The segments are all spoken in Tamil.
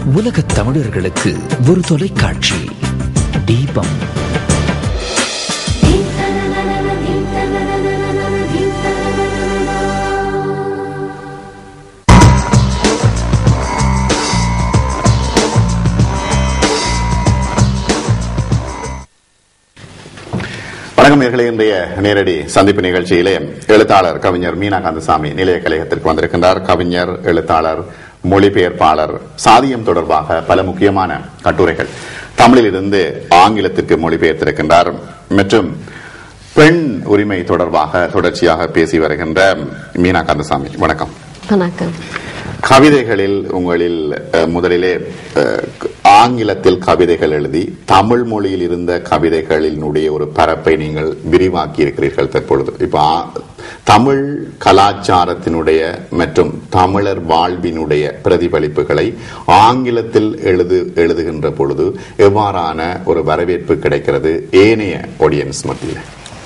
உலகத் தமிழர்களுக்கு ஒரு தொலைக்காட்சி தீபம் வணக்கம் நேர்களே இன்றைய நேரடி சந்திப்பு நிகழ்ச்சியிலே எழுத்தாளர் கவிஞர் மீனா கந்தசாமி நிலைய கலையகத்திற்கு வந்திருக்கின்றார் கவிஞர் எழுத்தாளர் மொழிபெயர்ப்பாளர் சாதியம் தொடர்பாக பல முக்கியமான கட்டுரைகள் தமிழிலிருந்து ஆங்கிலத்திற்கு மொழிபெயர்த்திருக்கின்றார் மற்றும் பெண் உரிமை தொடர்பாக தொடர்ச்சியாக பேசி வருகின்ற மீனா கந்தசாமி வணக்கம் வணக்கம் கவிதைகளில் உங்களில் அஹ், முதலிலே அஹ், ஆங்கிலத்தில் கவிதைகள் எழுதி தமிழ் மொழியில் இருந்த கவிதைகளினுடைய ஒரு பரப்பை நீங்கள் விரிவாக்கி இருக்கிறீர்கள் தற்பொழுது இப்ப ஆ- தமிழ் கலாச்சாரத்தினுடைய மற்றும் தமிழர் வாழ்வினுடைய பிரதிபலிப்புகளை ஆங்கிலத்தில் எழுது எழுதுகின்ற பொழுது எவ்வாறான ஒரு வரவேற்பு கிடைக்கிறது ஏனைய ஆடியன்ஸ் மத்தியில்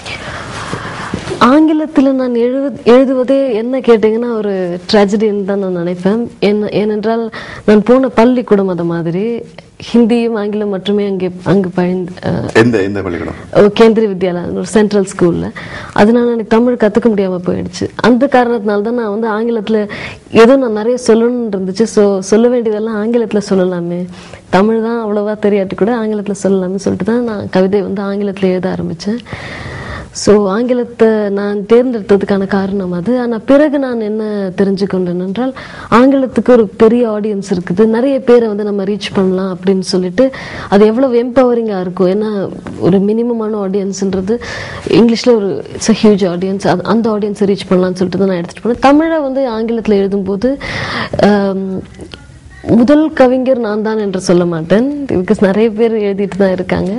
ஆங்கிலத்தில் நான் எழுது எழுதுவதே என்ன கேட்டீங்கன்னா ஒரு ட்ராஜடின்னு தான் நான் நினைப்பேன் என்ன ஏனென்றால் நான் போன பள்ளிக்கூடம் அது மாதிரி ஹிந்தியும் ஆங்கிலம் மட்டுமே அங்கே அங்கு பழிந்து அஹ், எந்த எந்த பள்ளிக்கூடம் ஒரு கேந்திரிய வித்யாலயா ஒரு சென்ட்ரல் ஸ்கூல்ல அதனால எனக்கு தமிழ் கத்துக்க முடியாம போயிடுச்சு அந்த காரணத்தினால தான் நான் வந்து ஆங்கிலத்துல ஏதோ நான் நிறைய சொல்லணும்னு இருந்துச்சு ஸோ சொல்ல வேண்டியதெல்லாம் ஆங்கிலத்துல சொல்லலாமே தமிழ் தான் அவ்வளவா தெரியாட்டி கூட ஆங்கிலத்துல சொல்லலாமே சொல்லிட்டு தான் நான் கவிதை வந்து ஆங்கிலத்துல எழுத ஆரம்பிச்சேன் ஸோ ஆங்கிலத்தை நான் தேர்ந்தெடுத்ததுக்கான காரணம் அது ஆனால் பிறகு நான் என்ன தெரிஞ்சுக்கொண்டேன் என்றால் ஆங்கிலத்துக்கு ஒரு பெரிய ஆடியன்ஸ் இருக்குது நிறைய பேரை வந்து நம்ம ரீச் பண்ணலாம் அப்படின்னு சொல்லிட்டு அது எவ்வளவு எம்பவரிங்காக இருக்கும் ஏன்னா ஒரு மினிமமான ஆடியன்ஸ்ன்றது இங்கிலீஷில் ஒரு இட்ஸ் அ ஹியூஜ் ஆடியன்ஸ் அது அந்த ஆடியன்ஸை ரீச் பண்ணலாம்னு சொல்லிட்டு தான் நான் எடுத்துகிட்டு போனேன் தமிழை வந்து ஆங்கிலத்தில் எழுதும்போது ஆம், முதல் கவிஞர் நான் தான் என்று சொல்ல மாட்டேன் பிகாஸ் நிறைய பேர் எழுதிட்டு தான் இருக்காங்க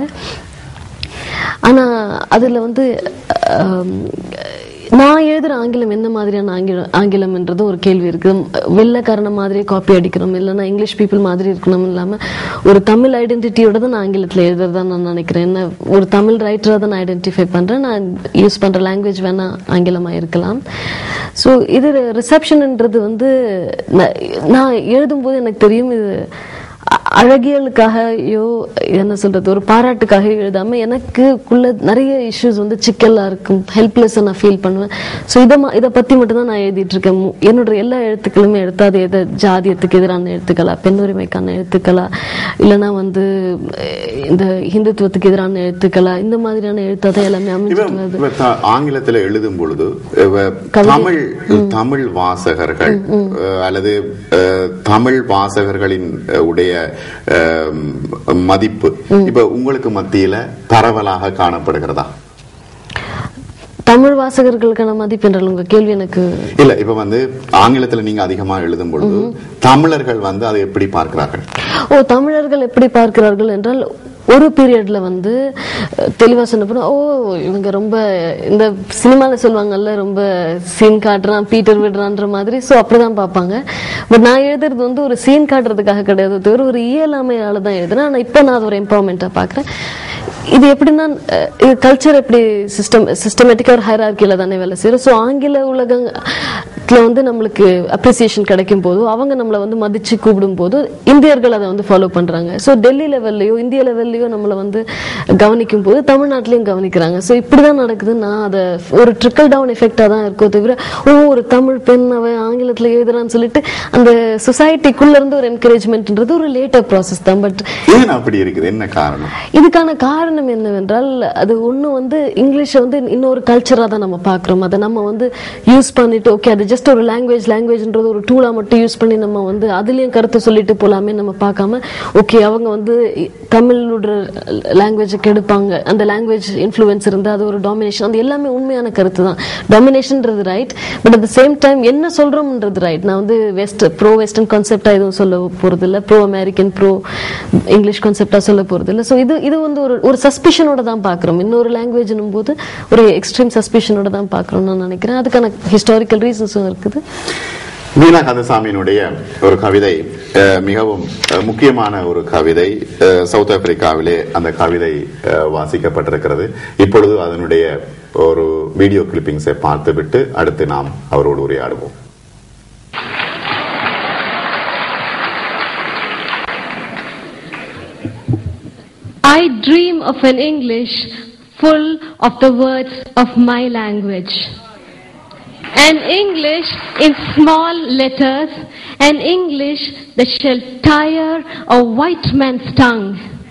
ஆனா அதுல வந்து ஆம், நான் எழுதுற ஆங்கிலம் என்ன மாதிரியான ஆங்கிலம் ஆங்கிலம்ன்றது ஒரு கேள்வி இருக்கு வெள்ளக்காரன மாதிரி காப்பி அடிக்கணும் இல்லைன்னா இங்கிலீஷ் பீப்புள் மாதிரி இருக்கணும் இல்லாம ஒரு தமிழ் ஐடென்டிட்டியோட தான் நான் ஆங்கிலத்தில் எழுதுறதா நான் நினைக்கிறேன் என்ன ஒரு தமிழ் ரைட்டராக தான் நான் ஐடென்டிஃபை பண்றேன் நான் யூஸ் பண்ற லாங்குவேஜ் வேணா ஆங்கிலமா இருக்கலாம் ஸோ இது ரிசப்ஷன்ன்றது வந்து நான் நான் எழுதும்போது எனக்கு தெரியும் இது அ- அழகியலுக்காகயோ என்ன சொல்றது ஒரு பாராட்டுக்காக எழுதாம எனக்குள்ள நிறைய இஷ்யூஸ் வந்து சிக்கலா இருக்கும் ஹெல்ப்லெஸ் நான் ஃபீல் பண்ணுவேன் ஸோ இதை மா- இதை பத்தி மட்டும் தான் நான் எழுதிட்டு இருக்கேன் மு- என்னோட எல்லா எழுத்துக்களுமே எடுத்தா அது எதை ஜாதியத்துக்கு எதிரான எழுத்துக்களா பெண் உரிமைக்கான எழுத்துக்களா இல்லைன்னா வந்து அஹ், இந்த ஹிந்துத்துவத்துக்கு எதிரான எழுத்துக்களா இந்த மாதிரியான எழுத்தா தான் எல்லாமே இவ- அமைஞ்சிட்டு வருது இவ த- ஆங்கிலத்துல எழுதும் பொழுது இவ தமிழ் தமிழ் வாசகர்கள் அஹ், அல்லது அஹ், தமிழ் வாசகர்களின் அஹ், உடைய அஹ், மதிப்பு இப்ப உங்களுக்கு மத்தியில பரவலாக காணப்படுகிறதா தமிழ் வாசகர்களுக்கான மதிப்பென்றால் உங்க கேள்வி எனக்கு இல்ல இப்ப வந்து ஆங்கிலத்துல நீங்க அதிகமா எழுதும் பொழுது தமிழர்கள் வந்து அதை எப்படி பார்க்கிறார்கள் ஓ தமிழர்கள் எப்படி பார்க்கிறார்கள் என்றால் ஒரு பீரியட்ல வந்து அஹ், தெளிவா சொன்ன போனா, ஓ இவங்க ரொம்ப இந்த சினிமால சொல்லுவாங்கல்ல ரொம்ப சீன் காட்டுறான் பீட்டர் விடுறான்ற மாதிரி சோ அப்படிதான் பார்ப்பாங்க பட் நான் எழுதுறது வந்து ஒரு சீன் காட்டுறதுக்காக கிடையாது தவிர ஒரு இயலாமையால தான் எழுதுறேன் ஆனா இப்ப நான் அது ஒரு எம்பவர்மெண்டா பாக்குறேன் இது எப்படின்னா அஹ், இது கல்ச்சர் எப்படி சிஸ்டம் சிஸ்டமேட்டிக்கா ஒரு ஹைரார்கியில தானே வேலை செய்யறோம் ஸோ ஆங்கில உலகத்துல வந்து நம்மளுக்கு அப்ரிசியேஷன் கிடைக்கும் போது அவங்க நம்மளை வந்து மதிச்சு கூப்பிடும் போது இந்தியர்கள் அதை வந்து ஃபாலோ பண்றாங்க ஸோ டெல்லி லெவல்லையோ இந்திய லெவல்லையோ நம்மளை வந்து கவனிக்கும் போது தமிழ்நாட்டிலையும் கவனிக்கிறாங்க ஸோ இப்படிதான் நடக்குது நான் அதை ஒரு ட்ரிக்கல் டவுன் எஃபெக்டா தான் இருக்கோ தவிர ஓ ஒரு தமிழ் பெண் அவன் ஆங்கிலத்துல எழுதுறான்னு சொல்லிட்டு அந்த சொசைட்டிக்குள்ள இருந்து ஒரு என்கரேஜ்மெண்ட்ன்றது ஒரு லேட்டர் ப்ராசஸ் தான் பட் ஏன் அப்படி இருக்குது என்ன காரணம் இதுக்கான காரணம் என்னவென்றால் அது ஒண்ணு வந்து இங்கிலீஷை வந்து இன்னொரு கல்ச்சரா தான் நம்ம பார்க்கிறோம் அதை நம்ம வந்து யூஸ் பண்ணிட்டு ஓகே அது ஜஸ்ட் ஒரு லாங்குவேஜ் லாங்குவேஜ்ன்றது ஒரு டூலா மட்டும் யூஸ் பண்ணி நம்ம வந்து அதுலயும் கருத்து சொல்லிட்டு போலாமே நம்ம பார்க்காம ஓகே அவங்க வந்து தமிழோட லாங்குவேஜை கெடுப்பாங்க அந்த லாங்குவேஜ் இன்ஃப்ளூயன்ஸ் இருந்து அது ஒரு டாமினேஷன் அது எல்லாமே உண்மையான கருத்து தான் டாமினேஷன்ன்றது right but at same time என்ன சொல்றோம்ன்றது ரைட் நான் வந்து வெஸ்ட் ப்ரோ வெஸ்டர்ன் கான்செப்டா எதுவும் சொல்ல போறது இல்ல ப்ரோ அமெரிக்கன் ப்ரோ இங்கிலீஷ் கான்செப்டா சொல்ல போறது இல்ல ஸோ இது இது வந்து ஒரு ஒரு சஸ்பிஷனோட தான் பார்க்குறோம் இன்னொரு லாங்குவேஜ்னும் போது ஒரு எக்ஸ்ட்ரீம் சஸ்பிஷனோட தான் பார்க்குறோம் நான் நினைக்கிறேன் அதுக்கான ஹிஸ்டாரிக்கல் ரீசன்ஸும் இருக்குது மீனா கந்தசாமியினுடைய ஒரு கவிதை அஹ், மிகவும் அஹ், முக்கியமான ஒரு கவிதை அஹ், சவுத் ஆப்பிரிக்காவிலே அந்த கவிதை அஹ், வாசிக்கப்பட்டிருக்கிறது இப்பொழுது அதனுடைய ஒரு வீடியோ கிளிப்பிங்ஸை பார்த்துவிட்டு அடுத்து நாம் அவரோடு உரையாடுவோம் I dream of an English full of the words of my language. An English in small letters, an English that shall tire a white man's tongue.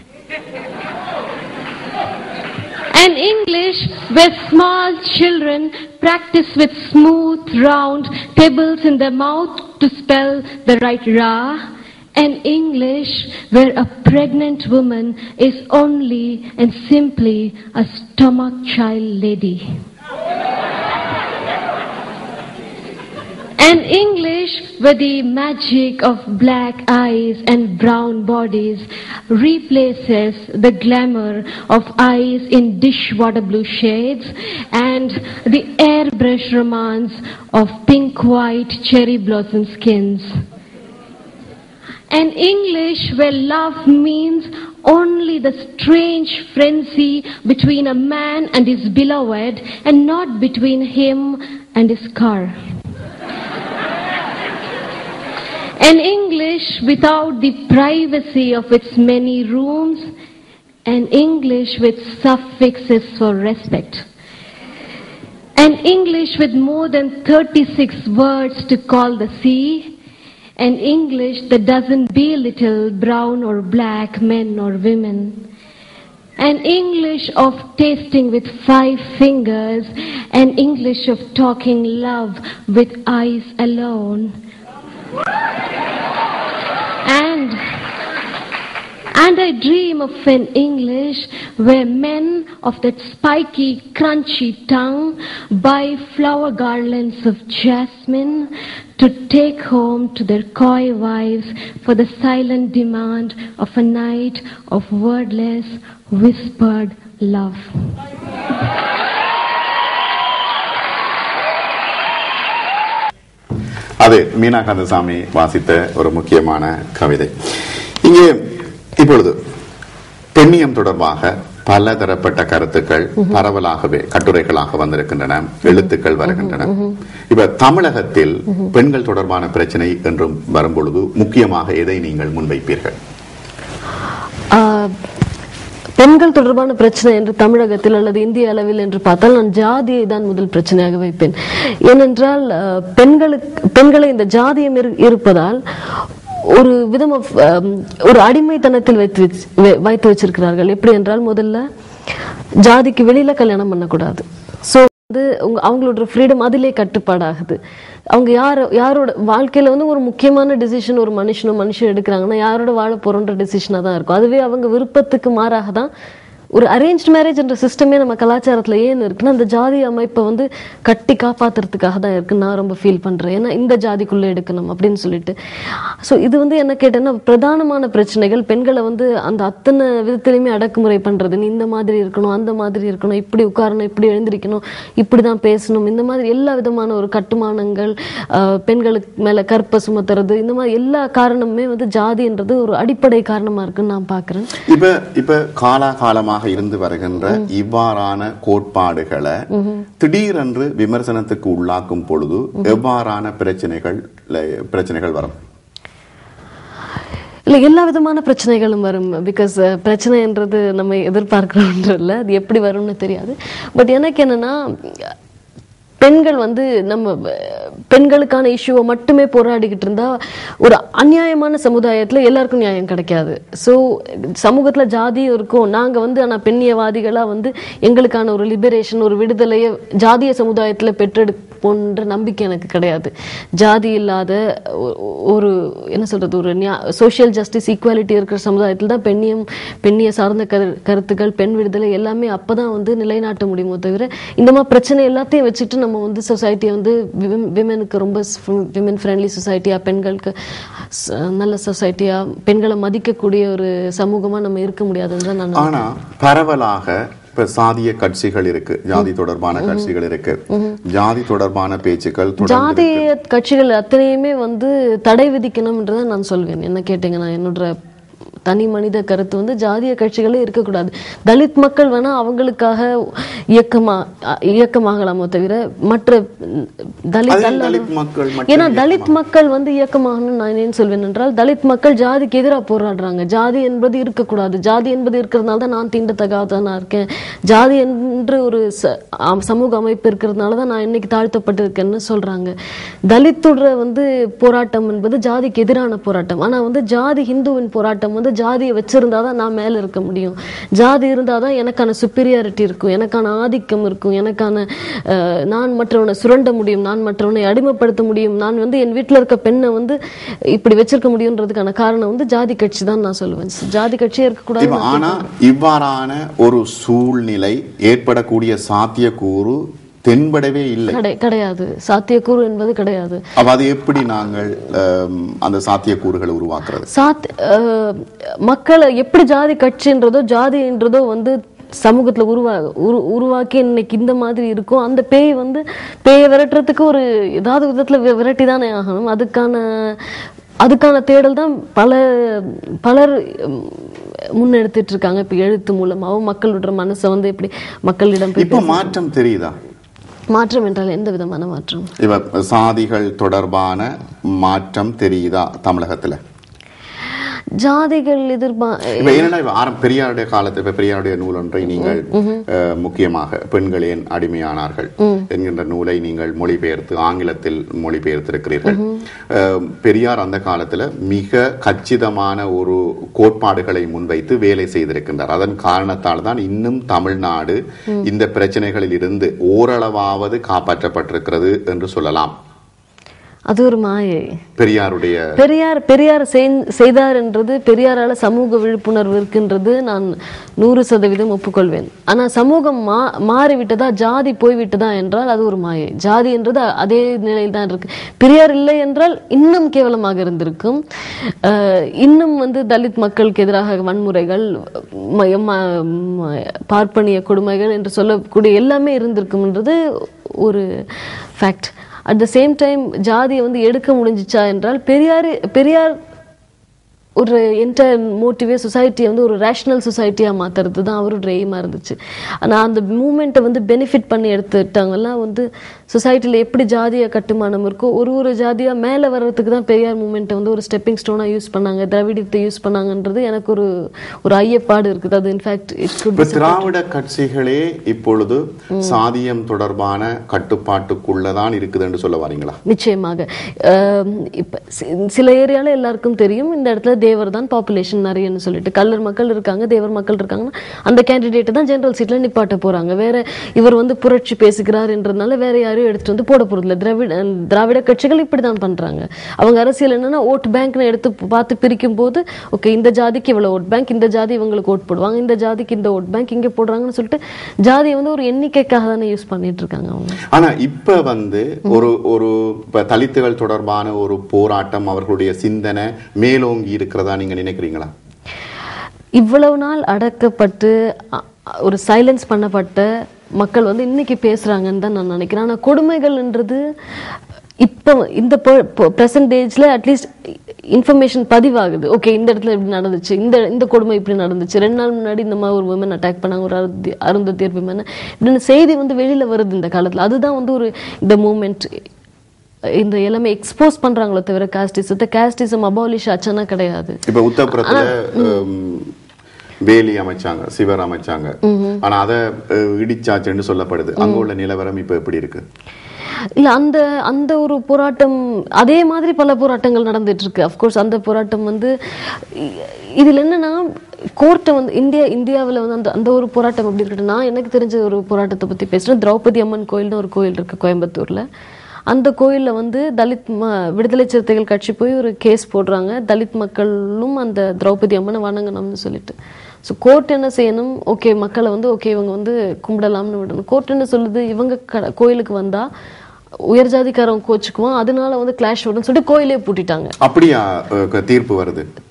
An English where small children practice with smooth, round pebbles in their mouth to spell the right ra. An English where a pregnant woman is only and simply a stomach child lady. An English where the magic of black eyes and brown bodies replaces the glamour of eyes in dishwater blue shades and the airbrush romance of pink white cherry blossom skins. An English where love means only the strange frenzy between a man and his beloved and not between him and his car. An English without the privacy of its many rooms, an English with suffixes for respect. An English with more than 36 words to call the sea, an English that doesn't belittle brown or black men or women. An English of tasting with five fingers, an English of talking love with eyes alone. And and I dream of an English where men of that spiky, crunchy tongue buy flower garlands of jasmine to take home to their coy wives for the silent demand of a night of wordless, whispered love. அது மீனா கந்தசாமி வாசித்த ஒரு முக்கியமான கவிதை இங்கே இப்பொழுது பெண்ணியம் தொடர்பாக பல தரப்பட்ட கருத்துக்கள் பரவலாகவே கட்டுரைகளாக வந்திருக்கின்றன எழுத்துக்கள் வருகின்றன இப்ப தமிழகத்தில் பெண்கள் தொடர்பான பிரச்சனை என்றும் வரும்பொழுது முக்கியமாக எதை நீங்கள் முன்வைப்பீர்கள் ஆஹ், பெண்கள் தொடர்பான பிரச்சனை என்று தமிழகத்தில் அல்லது இந்திய அளவில் என்று பார்த்தால் நான் ஜாதியை தான் முதல் பிரச்சனையாக வைப்பேன் ஏனென்றால் ஆஹ், பெண்களுக்கு பெண்களை இந்த ஜாதியம் இரு- இருப்பதால் ஒரு விதம் of, ஆம், ஒரு அடிமைத்தனத்தில் வைத்து வச்சு- வை- வைத்து வச்சிருக்கிறார்கள் எப்படி என்றால் முதல்ல ஜாதிக்கு வெளியில கல்யாணம் பண்ணக்கூடாது ஸோ வந்து உங்க அவங்களோட ஃப்ரீடம் அதிலே கட்டுப்பாடாகுது அவங்க யார் யாரோட வாழ்க்கையில வந்து ஒரு முக்கியமான டிசிஷன் ஒரு மனுஷனோ மனுஷன் எடுக்கிறாங்கன்னா யாரோட வாழ போறோன்ற டிசிஷனாக தான் இருக்கும் அதுவே அவங்க விருப்பத்துக்கு மாறாக தான் ஒரு அரேஞ்ச் மேரேஜ் என்ற சிஸ்டமே நம்ம கலாச்சாரத்துல ஏன் இருக்குன்னா அந்த ஜாதி அமைப்பை வந்து கட்டி காப்பாத்துறதுக்காக தான் இருக்குன்னு நான் ரொம்ப ஃபீல் பண்றேன் ஏன்னா இந்த ஜாதிக்குள்ள எடுக்கணும் அப்படின்னு சொல்லிட்டு ஸோ இது வந்து என்ன கேட்டேன்னா பிரதானமான பிரச்சனைகள் பெண்களை வந்து அந்த அத்தனை விதத்திலையுமே அடக்குமுறை பண்றது நீ இந்த மாதிரி இருக்கணும் அந்த மாதிரி இருக்கணும் இப்படி உட்காரணும் இப்படி எழுந்திருக்கணும் இப்படிதான் பேசணும் இந்த மாதிரி எல்லா விதமான ஒரு கட்டுமானங்கள் ஆஹ், பெண்களுக்கு மேல கற்ப சுமத்துறது இந்த மாதிரி எல்லா காரணமுமே வந்து ஜாதின்றது ஒரு அடிப்படை காரணமா இருக்குன்னு நான் பாக்குறேன் இப்ப இப்ப காலாகாலமாக இருந்து வருகின்ற இவ்வாறான கோட்பாடுகளை திடீரென்று விமர்சனத்துக்கு உள்ளாக்கும் பொழுது எவ்வாறான பிரச்சனைகள் பிரச்சனைகள் வரும் இல்ல எல்லா விதமான பிரச்சனைகளும் வரும் பிகாஸ் பிரச்சனைன்றது நம்ம எதிர்பார்க்கிறோன்ற இல்ல அது எப்படி வரும்னு தெரியாது பட் எனக்கு என்னன்னா பெண்கள் வந்து நம்ம அஹ், பெண்களுக்கான இஷ்யூவை மட்டுமே போராடிக்கிட்டு இருந்தா ஒரு அநியாயமான சமுதாயத்துல எல்லாருக்கும் நியாயம் கிடைக்காது ஸோ சமூகத்துல ஜாதி இருக்கும் நாங்க வந்து ஆனா பெண்ணியவாதிகளா வந்து எங்களுக்கான ஒரு லிபரேஷன் ஒரு விடுதலையை ஜாதிய சமுதாயத்துல பெற்றெடுப்போன்ற நம்பிக்கை எனக்கு கிடையாது ஜாதி இல்லாத ஒ- ஒரு என்ன சொல்றது ஒரு சோஷியல் ஜஸ்டிஸ் ஈக்குவாலிட்டி இருக்கிற சமுதாயத்தில் தான் பெண்ணியம் பெண்ணிய சார்ந்த கரு கருத்துக்கள் பெண் விடுதலை எல்லாமே அப்பதான் வந்து நிலைநாட்ட முடியுமோ தவிர இந்த மாதிரி பிரச்சனை எல்லாத்தையும் வச்சுட்டு நம்ம வந்து சொசைட்டியை வந்து விமெனுக்கு ரொம்ப விமன் ஃப்ரெண்ட்லி சொசைட்டியா பெண்களுக்கு ச- நல்ல சொசைட்டியா பெண்களை மதிக்கக்கூடிய ஒரு சமூகமா நம்ம இருக்க முடியாதுன்னு தான் நான் ஆனா பரவலாக இப்ப சாதிய கட்சிகள் இருக்கு ஜாதி தொடர்பான கட்சிகள் இருக்கு ஜாதி தொடர்பான பேச்சுக்கள் தொடர்ந்து ஜாதிய கட்சிகள் அத்தனையுமே வந்து தடை விதிக்கணும்ன்றதை நான் சொல்வேன் என்ன கேட்டீங்கன்னா என்னோட தனி மனித கருத்து வந்து ஜாதிய கட்சிகளே இருக்கக்கூடாது தலித் மக்கள் வேணா அவங்களுக்காக இயக்கமா அ- இயக்கமாகலாமோ தவிர மற்ற ம், தலித் அது அல்லாத- தலித் மக்கள் மட்டும் ஏன்னா தலித் மக்கள் வந்து இயக்கமாகணும்னு நான் ஏன் சொல்வேன் என்றால் தலித் மக்கள் ஜாதிக்கு எதிராக போராடுறாங்க ஜாதி என்பது இருக்கக்கூடாது ஜாதி என்பது இருக்கிறதுனால தான் நான் தீண்டத்தகாதவனா இருக்கேன் ஜாதி என்று ஒரு ச- ஆம், சமூக அமைப்பு இருக்கிறதுனால தான் நான் இன்னைக்கு தாழ்த்தப்பட்டிருக்கேன்னு சொல்றாங்க தலித்துடைய வந்து போராட்டம் என்பது ஜாதிக்கு எதிரான போராட்டம் ஆனா வந்து ஜாதி ஹிந்துவின் போராட்டம் வந்து ஜாதியை வச்சிருந்தா தான் நான் மேல இருக்க முடியும் ஜாதி இருந்தால் தான் எனக்கான சுப்பீரியாரிட்டி இருக்கும் எனக்கான ஆதிக்கம் இருக்கும் எனக்கான அஹ், நான் மற்றவனை சுரண்ட முடியும் நான் மற்றவனை அடிமைப்படுத்த முடியும் நான் வந்து என் வீட்டில் இருக்க பெண்ணை வந்து இப்படி வச்சிருக்க முடியுன்றதுக்கான காரணம் வந்து ஜாதி கட்சி தான் நான் சொல்லுவேன் ஜாதி கட்சியே இருக்கக்கூடாது இப்ப ஆனா இவ்வாறான ஒரு சூழ்நிலை ஏற்படக்கூடிய சாத்தியக்கூறு தென்படவே இல்லை கடை கிடையாது சாத்தியக்கூறு என்பது கிடையாது அப்ப அது எப்படி நாங்கள் ஆம், அந்த சாத்தியக்கூறுகளை உருவாக்குறது சாத் அஹ், மக்களை எப்படி ஜாதி கட்சின்றதோ ஜாதின்றதோ வந்து சமூகத்துல உருவா உரு உருவாக்கி இன்னைக்கு இந்த மாதிரி இருக்கும் அந்த பேய் வந்து பேயை விரட்டுறதுக்கு ஒரு ஏதாவது விதத்துல வி- விரட்டி தானே ஆகணும் அதுக்கான அதுக்கான தேடல் தான் பல பலர் உம், முன்னெடுத்துட்டு இருக்காங்க இப்ப எழுத்து மூலமாவும் மக்களோட மனசை வந்து எப்படி மக்களிடம் போய் இப்ப மாற்றம் தெரியுதா மாற்றம் என்றால் எந்த விதமான மாற்றம் இப்ப சாதிகள் தொடர்பான மாற்றம் தெரியுதா தமிழகத்துல ஜாதிகள் எதிர்பா இப்ப என்னன்னா இப்ப ஆரம் பெரியாருடைய காலத்து இப்ப பெரியாருடைய நூல் ஒன்றை நீங்கள் அஹ், முக்கியமாக பெண்கள் ஏன் அடிமையானார்கள் என்கின்ற நூலை நீங்கள் மொழிபெயர்த்து ஆங்கிலத்தில் மொழிபெயர்த்திருக்கிறீர்கள் அஹ், பெரியார் அந்த காலத்துல மிக கச்சிதமான ஒரு கோட்பாடுகளை முன்வைத்து வேலை செய்திருக்கின்றார் அதன் காரணத்தால் தான் இன்னும் தமிழ்நாடு இந்த பிரச்சனைகளில் இருந்து ஓரளவாவது காப்பாற்றப்பட்டிருக்கிறது என்று சொல்லலாம் அது ஒரு மாயை பெரியாருடைய பெரியார் பெரியார் செய்- செய்தார் என்றது பெரியாரால சமூக விழிப்புணர்வு இருக்கின்றது நான் நூறு சதவீதம் ஒப்புக்கொள்வேன் ஆனா சமூகம் மா மாறிவிட்டதா ஜாதி போய்விட்டதா என்றால் அது ஒரு மாயை ஜாதி என்றது அ- அதே நிலையில் தான் இருக்கு பெரியார் இல்லை என்றால் இன்னும் கேவலமாக இருந்திருக்கும் அஹ், இன்னும் வந்து தலித் மக்களுக்கு எதிராக வன்முறைகள் ம- ம- ம- பார்ப்பனிய கொடுமைகள் என்று சொல்லக்கூடிய எல்லாமே இருந்திருக்கும்ன்றது ஒரு fact at the same time ஜாதியை வந்து எடுக்க முடிஞ்சிச்சா என்றால் பெரியார் பெரியார் ஒரு என்டையர் மோட்டிவே சொசைட்டியை வந்து ஒரு ரேஷனல் சொசைட்டியாக மாற்றுறது தான் அவரோட எய்மாக இருந்துச்சு ஆனால் அந்த மூமெண்ட்டை வந்து பெனிஃபிட் பண்ணி எடுத்துட்டாங்கலாம் வந்து சொசைட்டியில் எப்படி ஜாதிய கட்டுமானம் இருக்கோ ஒரு ஒரு ஜாதியாக மேலே வர்றதுக்கு தான் பெரியார் மூமெண்ட்டை வந்து ஒரு ஸ்டெப்பிங் ஸ்டோனாக யூஸ் பண்ணாங்க திராவிடத்தை யூஸ் பண்ணாங்கன்றது எனக்கு ஒரு ஒரு ஐயப்பாடு இருக்குது அது இன்ஃபேக்ட் இட் குட் இப்ப திராவிட கட்சிகளே இப்பொழுது சாதியம் தொடர்பான கட்டுப்பாட்டுக்குள்ளதான் இருக்குதுன்னு சொல்ல வரீங்களா நிச்சயமாக ஆம், இப்ப சி- சில ஏரியால எல்லாருக்கும் தெரியும் இந்த இடத்துல தேவர் தான் பாப்புலேஷன் நிறையன்னு சொல்லிட்டு கல்லர் மக்கள் இருக்காங்க தேவர் மக்கள் இருக்காங்கன்னா அந்த கேண்டிடேட் தான் ஜெனரல் சீட்ல நிப்பாட்ட போறாங்க வேற இவர் வந்து புரட்சி பேசுகிறார் என்றதுனால வேற யாரையும் எடுத்துட்டு வந்து போட போறதில்ல திராவிட திராவிட கட்சிகள் இப்படிதான் பண்றாங்க அவங்க அரசியல் என்னன்னா ஓட் பேங்க்னு எடுத்து பார்த்து பிரிக்கும் போது ஓகே இந்த ஜாதிக்கு இவ்வளவு ஓட் பேங்க் இந்த ஜாதி இவங்களுக்கு ஓட் போடுவாங்க இந்த ஜாதிக்கு இந்த ஓட் பேங்க் இங்க போடுறாங்கன்னு சொல்லிட்டு ஜாதியை வந்து ஒரு எண்ணிக்கைக்காக தானே யூஸ் பண்ணிட்டு இருக்காங்க அவங்க ஆனா இப்ப வந்து ஒரு ஒரு இப்ப தலித்துகள் தொடர்பான ஒரு போராட்டம் அவர்களுடைய சிந்தனை மேலோங்கி இருக்கிறதா நீங்க நினைக்கிறீங்களா இவ்வளவு நாள் அடக்கப்பட்டு அ- அ- ஒரு சைலன்ஸ் பண்ணப்பட்ட மக்கள் வந்து இன்னைக்கு பேசுறாங்கன்னு தான் நான் நினைக்கிறேன் ஆனா கொடுமைகள்ன்றது இப்போ இந்த ப்ரெசன்ட் ஏஜ்ல அட்லீஸ்ட் இன்ஃபர்மேஷன் பதிவாகுது ஓகே இந்த இடத்துல இப்படி நடந்துச்சு இந்த இந்த கொடுமை இப்படி நடந்துச்சு ரெண்டு நாள் முன்னாடி இந்த மாதிரி ஒரு விமன் அட்டாக் பண்ணாங்க ஒரு அருந்தி அருந்ததியர் விமன் இப்படின்னு செய்தி வந்து வெளியில வருது இந்த காலத்துல அதுதான் வந்து ஒரு இந்த மூமெண்ட் இந்த எல்லாமே எக்ஸ்போஸ் பண்றாங்களோ தவிர காஸ்டிசத்தை காஸ்டிசம் அபாலிஷ் ஆச்சுன்னா கிடையாது இப்ப உத்தரப்புறத்துல ஹம், வேலி அமைச்சாங்க சிவர் அமைச்சாங்க ஆனா அத அஹ், இடிச்சாச்சுன்னு சொல்லப்படுது அங்க உள்ள நிலவரம் இப்ப எப்படி இருக்கு இல்ல அந்த அந்த ஒரு போராட்டம் அதே மாதிரி பல போராட்டங்கள் நடந்துட்டு இருக்கு அஃப்கோர்ஸ் அந்த போராட்டம் வந்து இ- இதுல என்னன்னா கோர்ட்டை வந்து இந்தியா இந்தியாவுல வந்து அந்த அந்த ஒரு போராட்டம் எப்படி இருக்கட்டும் நான் எனக்கு தெரிஞ்ச ஒரு போராட்டத்தை பத்தி பேசுறேன் திரௌபதி அம்மன் கோயில்னு ஒரு கோயில் இருக்கு கோயம்புத்தூர்ல அந்த கோயில்ல வந்து தலித் ம விடுதலை சிறுத்தைகள் கட்சி போய் ஒரு கேஸ் போடுறாங்க தலித் மக்களும் அந்த திரௌபதி அம்மனை வணங்கணும்னு சொல்லிட்டு ஸோ கோர்ட் என்ன செய்யணும் ஓகே மக்களை வந்து ஓகே இவங்க வந்து கும்பிடலாம்னு விடணும் கோர்ட் என்ன சொல்லுது இவங்க க கோயிலுக்கு வந்தா உயர் ஜாதிக்காரன் கோச்சுக்குவான் அதனால வந்து கிளாஷ் வரும்னு சொல்லிட்டு கோயிலே பூட்டிட்டாங்க அப்படியா அஹ், க- தீர்ப்பு வருது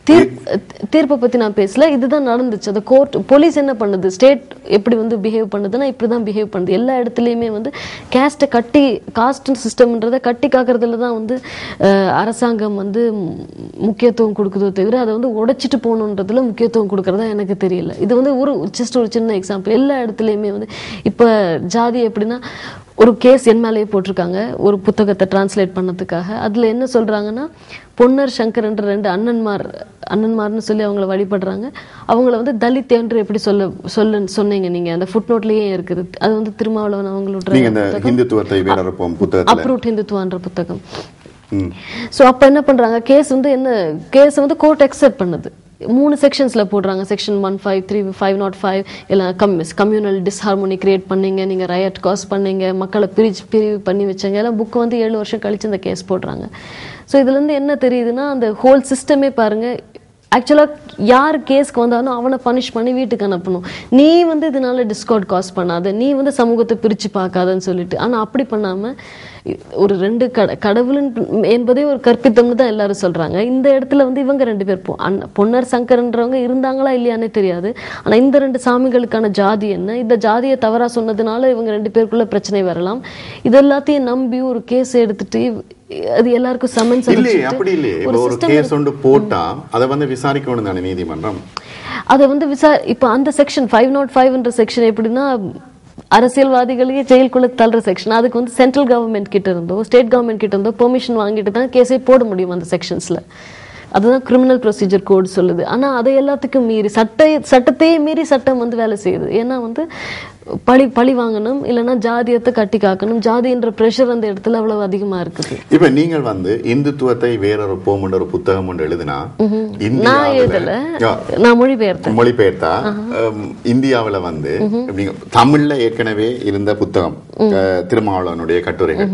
தீர்ப் தீர்ப்பை பத்தி நான் பேசல இதுதான் நடந்துச்சு அந்த கோர்ட் போலீஸ் என்ன பண்ணுது ஸ்டேட் எப்படி வந்து பிஹேவ் பண்ணுதுன்னா இப்படிதான் பிஹேவ் பண்ணுது எல்லா இடத்துலயுமே வந்து கேஸ்ட்டை கட்டி காஸ்ட் சிஸ்டம்ன்றதை கட்டி காக்குறதுல தான் வந்து அஹ், அரசாங்கம் வந்து மு- முக்கியத்துவம் கொடுக்குதோ தவிர அதை வந்து உடைச்சிட்டு போகணுன்றதுல முக்கியத்துவம் கொடுக்கறதா எனக்கு தெரியல இது வந்து ஒரு ஜஸ்ட் ஒரு சின்ன எக்ஸாம்பிள் எல்லா இடத்துலயுமே வந்து இப்ப ஜாதி எப்படின்னா ஒரு கேஸ் என் மேலேயே போட்டிருக்காங்க ஒரு புத்தகத்தை டிரான்ஸ்லேட் பண்ணதுக்காக அதுல என்ன சொல்றாங்கன்னா பொன்னர் சங்கர் என்ற ரெண்டு அண்ணன்மார் அண்ணன்மார்னு சொல்லி அவங்கள வழிபடுறாங்க அவங்கள வந்து தலித் என்று எப்படி சொல்ல சொல்ல சொன்னீங்க நீங்க அந்த ஃபுட் நோட்லயே இருக்குது அது வந்து திருமாவளவன் அவங்களோட நீங்க இந்த ஹிந்துத்துவத்தை வேறறுப்போம் புத்தகத்துல அப்ரூட் ஹிந்துத்துவான்ற புத்தகம் ம். சோ அப்ப என்ன பண்றாங்க கேஸ் வந்து என்ன கேஸ் வந்து கோர்ட் அக்செப்ட் பண்ணுது மூணு செக்ஷன்ஸ்ல போடுறாங்க section one five three five nought five எல்லாம் கம்யூஸ் கம்யூனல் டிஸ்ஹார்மோனி கிரியேட் பண்ணீங்க நீங்க ரயட் காஸ் பண்ணீங்க மக்களை பிரிச்சு பிரிவு பண்ணி வச்சாங்க எல்லாம் புக் வந்து ஏழு வருஷம் கழிச்சு இந்த கேஸ் போடுறாங்க ஸோ இதுல இருந்து என்ன தெரியுதுன்னா அந்த ஹோல் சிஸ்டமே பாருங்க ஆக்சுவலாக யார் கேஸ்க்கு வந்தாலும் அவனை பனிஷ் பண்ணி வீட்டுக்கு அனுப்பணும் நீ வந்து இதனால டிஸ்கவுண்ட் காஸ் பண்ணாத நீ வந்து சமூகத்தை பிரிச்சு பார்க்காதன்னு சொல்லிட்டு ஆனா அப்படி பண்ணாம இ- ஒரு ரெண்டு கட கடவுளின் என்பதே ஒரு கற்பித்தம்னு தான் எல்லாரும் சொல்றாங்க இந்த இடத்துல வந்து இவங்க ரெண்டு பேர் பொ- அண்ண- பொன்னர் சங்கர்ன்றவங்க இருந்தாங்களா இல்லையானே தெரியாது ஆனா இந்த ரெண்டு சாமிகளுக்கான ஜாதி என்ன இந்த ஜாதியை தவறா சொன்னதுனால இவங்க ரெண்டு பேருக்குள்ள பிரச்சனை வரலாம் இது எல்லாத்தையும் நம்பி ஒரு கேஸ் எடுத்துட்டு அது எல்லாருக்கும் சமன்ஸ் இல்லையே அப்படி இல்லையே இப்போ ஒரு கேஸ் ஒன்று போட்டா அதை வந்து விசாரிக்கணும் தானே நீதிமன்றம் அதை வந்து விசா இப்போ அந்த செக்ஷன் ஃபைவ் நாட் ஃபைவ்ன்ற செக்ஷன் எப்படின்னா அரசியல்வாதிகளையே ஜெயிலுக்குள்ள தள்ளுற செக்ஷன் அதுக்கு வந்து சென்ட்ரல் கவர்மெண்ட் கிட்ட இருந்தோ ஸ்டேட் கவர்மெண்ட் கிட்ட இருந்தோ பெர்மிஷன் வாங்கிட்டு தான் கேஸே போட முடியும் அந்த செக்ஷன்ஸ்ல அதுதான் கிரிமினல் ப்ரொசீஜர் கோட் சொல்லுது ஆனா அதை எல்லாத்துக்கும் மீறி சட்ட சட்டத்தையே மீறி சட்டம் வந்து வேலை செய்யுது ஏன்னா வந்து பழி பழி வாங்கணும் இல்லைன்னா ஜாதியத்தை கட்டி காக்கணும் ஜாதின்ற ப்ரெஷர் அந்த இடத்துல அவ்வளவு அதிகமா இருக்குது இப்ப நீங்கள் வந்து இந்துத்துவத்தை வேறொரு போமுன்ற ஒரு புத்தகம் ஒன்று எழுதினா நான் இந்தியாவுல எழுதல யா, நான் மொழிபெயர்த்தேன் மொழிபெயர்த்தா ஹம், இந்தியாவுல வந்து நீங்க தமிழ்ல ஏற்கனவே இருந்த புத்தகம் அஹ், திருமாவளவனுடைய கட்டுரைகள்